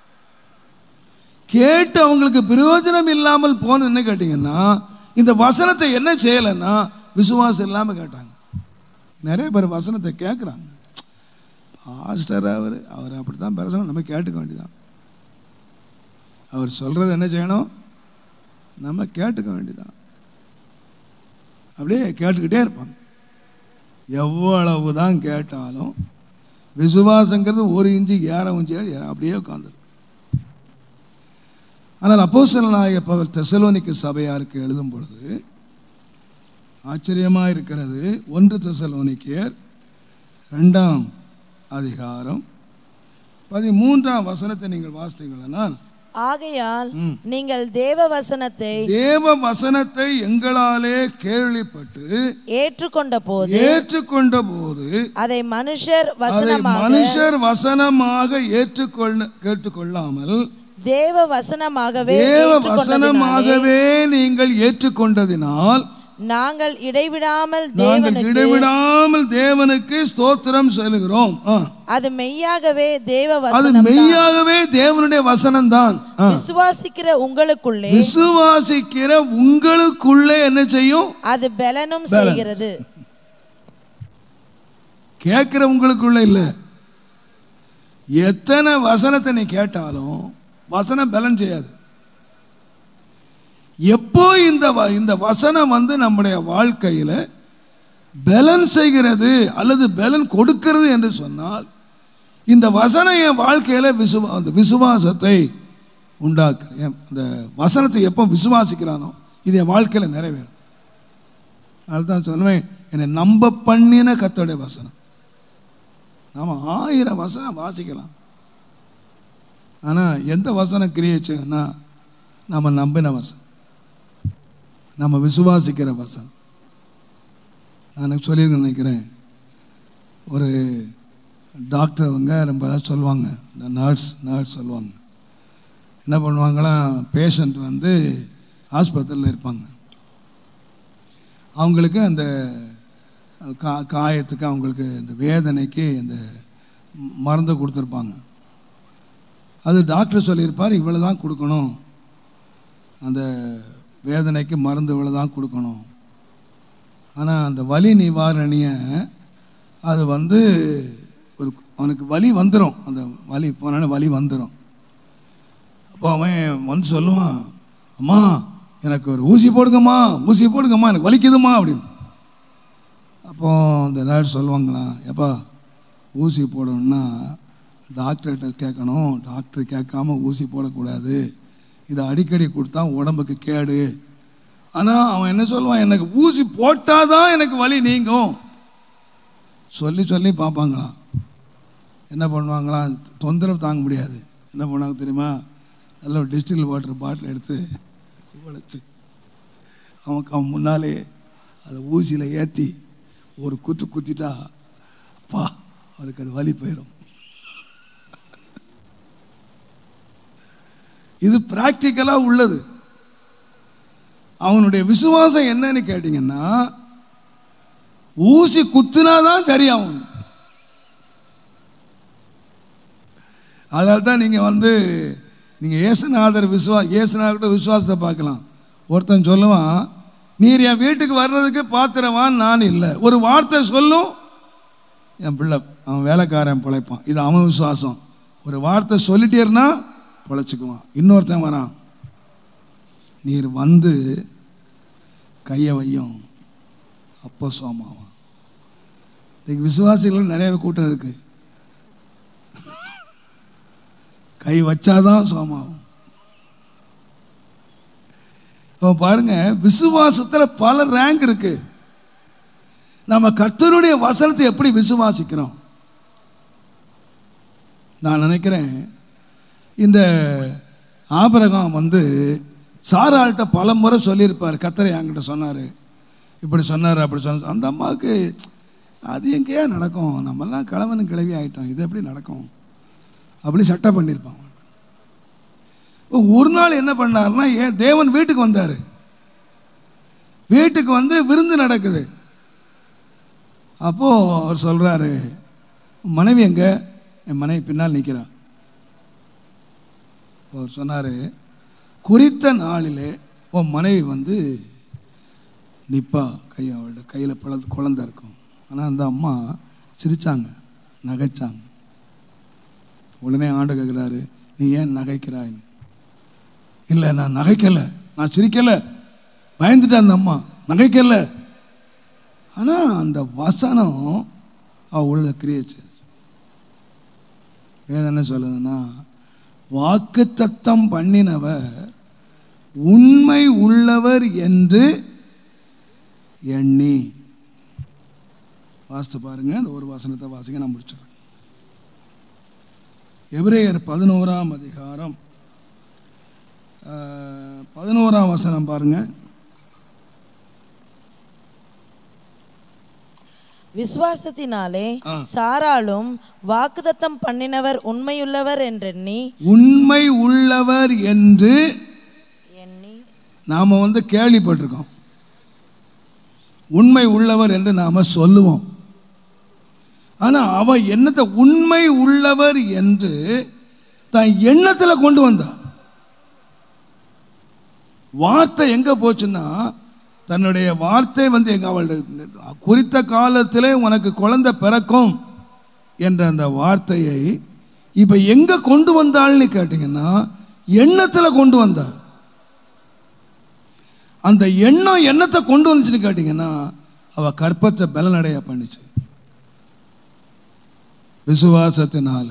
கேட்டு அவங்களுக்கு பிரயோஜனம் இல்லாமல் போனது என்ன கேட்டீங்கன்னா இந்த வசனத்தை என்ன செய்யலைன்னா விசுவாசம் இல்லாமல் கேட்டாங்க நிறைய பேர் வசனத்தை கேட்குறாங்க பாஸ்டர் அவர் அவர் அப்படி தான் பேசணும் நம்ம கேட்டுக்க வேண்டியதான் அவர் சொல்கிறது என்ன செய்யணும் நம்ம கேட்டுக்க வேண்டியதான் அப்படியே கேட்டுக்கிட்டே இருப்பாங்க எவ்வளவு தான் கேட்டாலும் விசுவாசங்கிறது ஒரு இன்ச்சு ஏறவும் செய்யாது ஏற- அப்படியே உட்காந்துரும் ஆனால் அப்போஸ்தலனாகிய பவுல் தெசலோனிக்கு சபையாருக்கு எழுதும் பொழுது ஆச்சரியமாக இருக்கிறது ஒன்று தெசலோனிக்கேர் ரெண்டாம் அதிகாரம் பதிமூன்றாம் வசனத்தை நீங்கள் வாசித்தீங்களனால் ஆகையால் நீங்கள் தேவ வசனத்தை தேவ வசனத்தை எங்களாலே கேள்விப்பட்டு ஏற்றுக்கொண்ட போது ஏற்றுக்கொண்ட போது அதை மனுஷர் அதை வசனமாக மனுஷர் வசனமாக ஏற்றுக்கொள்ள கேட்டுக்கொள்ளாமல் தேவ வசனமாகவே தேவ ஏற்றுக்கொண்டதினாலே வசனமாகவே நீங்கள் ஏற்றுக்கொண்டதினால் நாங்கள் இடைவிடாமல் நாங்கள் தேவனுக்கு இடைவிடாமல் தேவனுக்கு ஸ்தோத்திரம் செலுகிறோம் ஆ. அது மெய்யாகவே தேவ அது வசனம் மெய்யாகவே தேவனுடைய வசனம்தான் ஆ. விசுவாசிக்கிற உங்களுக்குள்ளே விசுவாசிக்கிற உங்களுக்குள்ளே என்ன செய்யும் அது பலனும் செய்கிறது கேட்கிற உங்களுக்குள்ள இல்லை எத்தனை வசனத்தை நீ கேட்டாலும் வசனம் பலன் செய்யாது எப்போ இந்த வ- இந்த வசனம் வந்து நம்முடைய வாழ்க்கையில் பலன் செய்கிறது அல்லது பலன் கொடுக்கிறது என்று சொன்னால் இந்த வசனம் என் வாழ்க்கையில் விசுவா அந்த விசுவாசத்தை உண்டாக்குற என் அந்த வசனத்தை எப்போ விசுவாசிக்கிறானோ இது என் வாழ்க்கையில் நிறைவேறும் அதுதான் சொல்லுவேன் என்னை நம்ப பண்ணின கத்தோடைய வசனம் நாம் ஆயிரம் வசனம் வாசிக்கலாம் ஆனால் எந்த வசனம் கிரியச்சுன்னா நம்ம நம்பின வசனம் நம்ம விசுவாசிக்கிற வசனம் நான் சொல்லியிருக்க நினைக்கிறேன் ஒரு டாக்டர் அவங்க ரொம்ப சொல்லுவாங்க இந்த நர்ஸ் நர்ஸ் சொல்லுவாங்க என்ன பண்ணுவாங்களாம் பேஷண்ட் வந்து ஆஸ்பத்திரியில் இருப்பாங்க அவங்களுக்கு அந்த கா காயத்துக்கு அவங்களுக்கு இந்த வேதனைக்கு இந்த மருந்து கொடுத்துருப்பாங்க அது டாக்டர் சொல்லியிருப்பார் இவ்வளோ தான் கொடுக்கணும் அந்த வேதனைக்கு மருந்து இவ்வளோ தான் கொடுக்கணும் ஆனால் அந்த வலி நிவாரணியை அது வந்து ஒரு அவனுக்கு வலி வந்துடும் அந்த வலி போனாலே வலி வந்துடும் அப்போ அவன் வந்து சொல்லுவான் அம்மா எனக்கு ஒரு ஊசி போடுங்கம்மா ஊசி போடுங்கம்மா எனக்கு வலிக்குதும்மா அப்படின்னு அப்போ இந்த நர்ஸ் சொல்லுவாங்களாம் எப்பா ஊசி போடணும்னா டாக்டர்கிட்ட கேட்கணும் டாக்டர் கேட்காம ஊசி போடக்கூடாது இதை அடிக்கடி கொடுத்தா உடம்புக்கு கேடு ஆனால் அவன் என்ன சொல்லுவான் எனக்கு ஊசி போட்டால் தான் எனக்கு வலி நீங்கும் சொல்லி சொல்லி பார்ப்பாங்களாம் என்ன பண்ணுவாங்களாம் தொந்தரவு தாங்க முடியாது என்ன பண்ணுவாங்க தெரியுமா நல்ல ஒரு டிஸ்டில் வாட்டர் பாட்டில் எடுத்து உடைச்சு அவனுக்கு அவன் முன்னாலே அதை ஊசியில் ஏற்றி ஒரு குத்து குத்திட்டா அப்பா அவருக்கு அது வலி போயிடும் இது பிராக்டிக்கலாக உள்ளது அவனுடைய விசுவாசம் என்னன்னு கேட்டிங்கன்னா ஊசி குத்துனாதான் சரியாகும் அதனால தான் நீங்கள் வந்து நீங்கள் ஏசுநாதர் விசுவா ஏசுநாதர் விசுவாசத்தை பார்க்கலாம் ஒருத்தன் சொல்லுவான் நீர் என் வீட்டுக்கு வர்றதுக்கு பாத்திரவான் நான் இல்லை ஒரு வார்த்தை சொல்லும் என் பிள்ளை அவன் வேலைக்காரன் பிழைப்பான் இது அவன் விசுவாசம் ஒரு வார்த்தை சொல்லிட்டேருன்னா பிழைச்சிக்குவான் இன்னொருத்தன் வரான் நீர் வந்து கையை வையும் அப்போ சோமாவான் இன்னைக்கு விசுவாசிகள் நிறைய கூட்டம் இருக்கு கை வச்சாதான் சோமாவும் இப்போ பாருங்க விசுவாசத்தில் பல ரேங்க் இருக்கு நம்ம கர்த்தருடைய வசனத்தை எப்படி விசுவாசிக்கிறோம் நான் நினைக்கிறேன் இந்த ஆபரகம் வந்து சாராள்கிட்ட பல முறை சொல்லியிருப்பார் கத்தரை என்கிட்ட சொன்னார் இப்படி சொன்னார் அப்படி சொன்னார் அந்த அம்மாவுக்கு அது எங்கேயா நடக்கும் நம்மெல்லாம் கிழவனும் கிளவி ஆகிட்டோம் இது எப்படி நடக்கும் அப்படி சட்டை பண்ணியிருப்பான் இப்போ ஒரு நாள் என்ன பண்ணாருன்னா ஏன் தேவன் வீட்டுக்கு வந்தார் வீட்டுக்கு வந்து விருந்து நடக்குது அப்போது அவர் சொல்கிறாரு மனைவி எங்க என் மனைவி பின்னால் நிற்கிறா அவர் சொன்னார் குறித்த நாளிலே உன் மனைவி வந்து நிப்பா கை அவளோட கையில் பழ குழந்த இருக்கும் ஆனால் அந்த அம்மா சிரித்தாங்க நகைச்சாங்க உடனே ஆண்டு கேட்குறாரு நீ ஏன் நகைக்கிறாய் இல்லை நான் நகைக்கலை நான் சிரிக்கலை பயந்துட்டேன் அந்த அம்மா நகைக்கலை ஆனால் அந்த வசனம் அவ உள்ள கிரியேச்சு வேதம் என்ன சொல்லுதுன்னா வாக்கு தத்தம் பண்ணினவர் உண்மை உள்ளவர் என்று எண்ணி வாசித்து பாருங்க அந்த ஒரு வசனத்தை வாசிங்க நான் முடிச்சிடுறேன் எபிரேயர் பதினோராம் அதிகாரம் அஹ், பதினோராம் வசனம் பாருங்க விசுவாசத்தினாலே ஆ. சாராளும் வாக்குதத்தம் பண்ணினவர் உண்மையுள்ளவர் என்றெண்ணி உண்மை உள்ளவர் என்று எண்ணி நாம் வந்து கேள்விப்பட்டிருக்கோம் உண்மை உள்ளவர் என்று நாம் சொல்லுவோம் ஆனால் அவ என்னத்தை உண்மை உள்ளவர் என்று தன் எண்ணத்தில் கொண்டு வந்தா வார்த்தை எங்கே போச்சுன்னா தன்னுடைய வார்த்தை வந்து எங்க அவளுடைய குறித்த காலத்திலே உனக்கு குழந்தை பிறக்கும் என்ற அந்த வார்த்தையை இப்போ எங்கே கொண்டு வந்தாள்னு கேட்டிங்கன்னா எண்ணத்தில் கொண்டு வந்தா அந்த எண்ணம் எண்ணத்தை கொண்டு வந்துச்சுன்னு கேட்டிங்கன்னா அவ கற்பத்தை பலனடைய பண்ணிச்சு விசுவாசத்தினால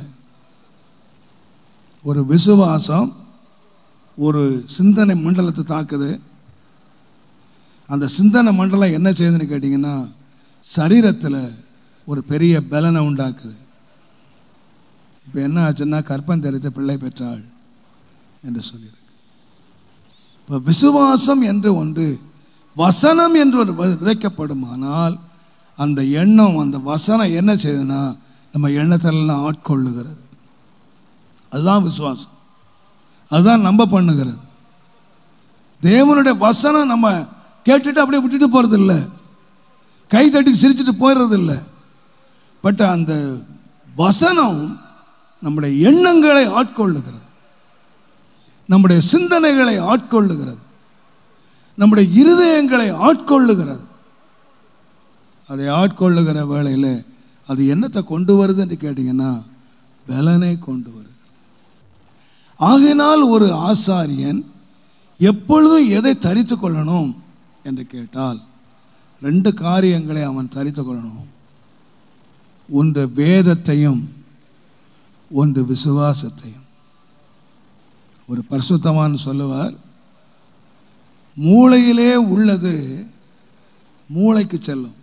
ஒரு விசுவாசம் ஒரு சிந்தனை மண்டலத்தை தாக்குது அந்த சிந்தனை மண்டலம் என்ன செய்யுதுன்னு கேட்டிங்கன்னா சரீரத்தில் ஒரு பெரிய பலனை உண்டாக்குது இப்போ என்ன ஆச்சுன்னா கற்பம் தெரித்த பிள்ளை பெற்றாள் என்று சொல்லியிருக்கு இப்போ விசுவாசம் என்று ஒன்று வசனம் என்று ஒரு வி- விதைக்கப்படுமானால் அந்த எண்ணம் அந்த வசனம் என்ன செய்யுதுன்னா நம்ம எண்ணத்திலெல்லாம் ஆட்கொள்ளுகிறது அதுதான் விசுவாசம் அதுதான் நம்ப பண்ணுகிறது தேவனுடைய வசனம் நம்ம கேட்டுட்டு அப்படியே விட்டுட்டு போகிறது இல்லை கை தட்டி சிரிச்சிட்டு போயிடுறது இல்லை பட் அந்த வசனம் நம்முடைய எண்ணங்களை ஆட்கொள்ளுகிறது நம்முடைய சிந்தனைகளை ஆட்கொள்ளுகிறது நம்முடைய இருதயங்களை ஆட்கொள்ளுகிறது அதை ஆட்கொள்ளுகிற வேளையில் அது என்னத்தை கொண்டு வருதுன்னு கேட்டிங்கன்னா பலனை கொண்டு வருது ஆகையினால் ஒரு ஆசாரியன் எப்பொழுதும் எதை தரித்து கொள்ளணும் என்று கேட்டால் ரெண்டு காரியங்களை அவன் தரித்து கொள்ளணும் ஒன்று வேதத்தையும் ஒன்று விசுவாசத்தையும் ஒரு பரிசுத்தவான் சொல்லுவார் மூளையிலே உள்ளது மூளைக்கு செல்லும்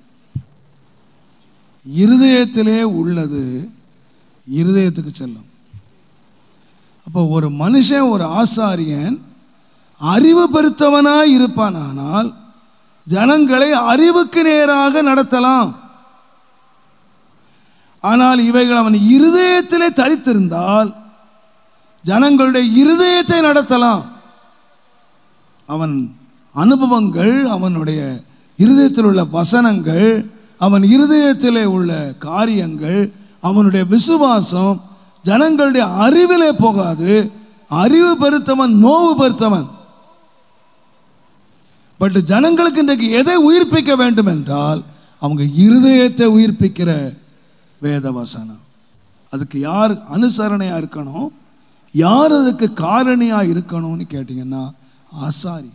இருதயத்திலே உள்ளது இருதயத்துக்கு செல்லும் அப்போ ஒரு மனுஷன் ஒரு ஆசாரியன் அறிவு பெருத்தவனாய் இருப்பானானால் ஜனங்களை அறிவுக்கு நேராக நடத்தலாம் ஆனால் இவைகள் அவன் இருதயத்திலே தரித்திருந்தால் ஜனங்களுடைய இருதயத்தை நடத்தலாம் அவன் அனுபவங்கள் அவனுடைய இருதயத்தில் உள்ள வசனங்கள் அவன் இருதயத்திலே உள்ள காரியங்கள் அவனுடைய விசுவாசம் ஜனங்களுடைய அறிவிலே போகாது அறிவு பெருத்தவன் நோவு பெருத்தவன் பட் ஜனங்களுக்கு இன்றைக்கு எதை உயிர்ப்பிக்க வேண்டும் என்றால் அவங்க இருதயத்தை உயிர்ப்பிக்கிற வேத வசனம் அதுக்கு யார் அனுசரணையா இருக்கணும் யார் அதுக்கு காரணியா இருக்கணும்னு கேட்டிங்கன்னா ஆசாரியன்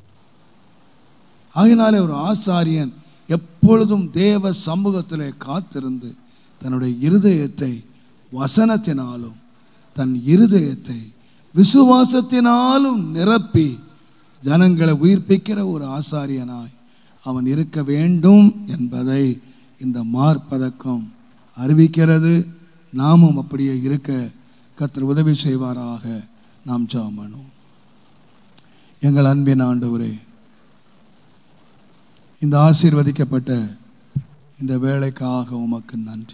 ஆகினாலே ஒரு ஆசாரியன் எப்பொழுதும் தேவ சமூகத்திலே காத்திருந்து தன்னுடைய இருதயத்தை வசனத்தினாலும் தன் இருதயத்தை விசுவாசத்தினாலும் நிரப்பி ஜனங்களை உயிர்ப்பிக்கிற ஒரு ஆசாரியனாய் அவன் இருக்க வேண்டும் என்பதை இந்த மார்பதக்கம் அறிவிக்கிறது நாமும் அப்படியே இருக்க கர்த்தர் உதவி செய்வாராக நாம் ஜெபம் பண்ணுவோம் எங்கள் அன்பின் ஆண்டவரே இந்த ஆசீர்வதிக்கப்பட்ட இந்த வேலைக்காக உமக்கு நன்றி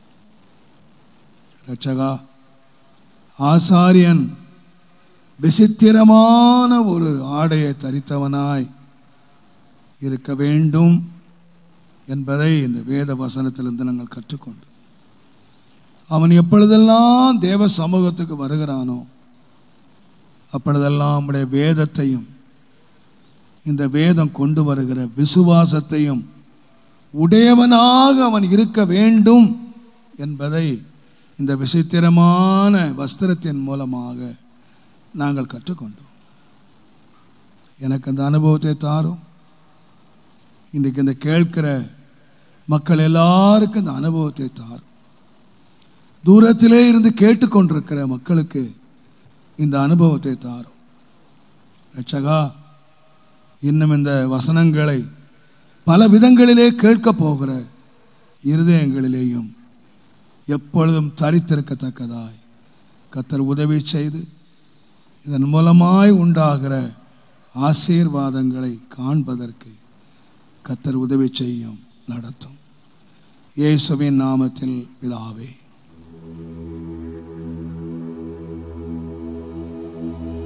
ரட்சகா ஆசாரியன் விசித்திரமான ஒரு ஆடையை தரித்தவனாய் இருக்க வேண்டும் என்பதை இந்த வேத வசனத்திலிருந்து நாங்கள் கற்றுக்கொண்டு அவன் எப்பொழுதெல்லாம் தேவ சமூகத்துக்கு வருகிறானோ அப்பொழுதெல்லாம் நம்முடைய வேதத்தையும் இந்த வேதம் கொண்டு வருகிற விசுவாசத்தையும் உடையவனாக அவன் இருக்க வேண்டும் என்பதை இந்த விசித்திரமான வஸ்திரத்தின் மூலமாக நாங்கள் கற்றுக்கொண்டோம் எனக்கு அந்த அனுபவத்தை தாரும் இன்றைக்கு இந்த கேட்கிற மக்கள் எல்லாருக்கும் இந்த அனுபவத்தை தாரும் தூரத்திலே இருந்து கேட்டுக்கொண்டிருக்கிற மக்களுக்கு இந்த அனுபவத்தை தாரும் ரட்சகா இன்னும் இந்த வசனங்களை பல விதங்களிலே கேட்கப் போகிற இருதயங்களிலேயும் எப்பொழுதும் தரித்திருக்கத்தக்கதாய் கத்தர் உதவி செய்து இதன் மூலமாய் உண்டாகிற ஆசீர்வாதங்களை காண்பதற்கு கத்தர் உதவி செய்யும் நடத்தும் இயேசுவின் நாமத்தில் பிதாவே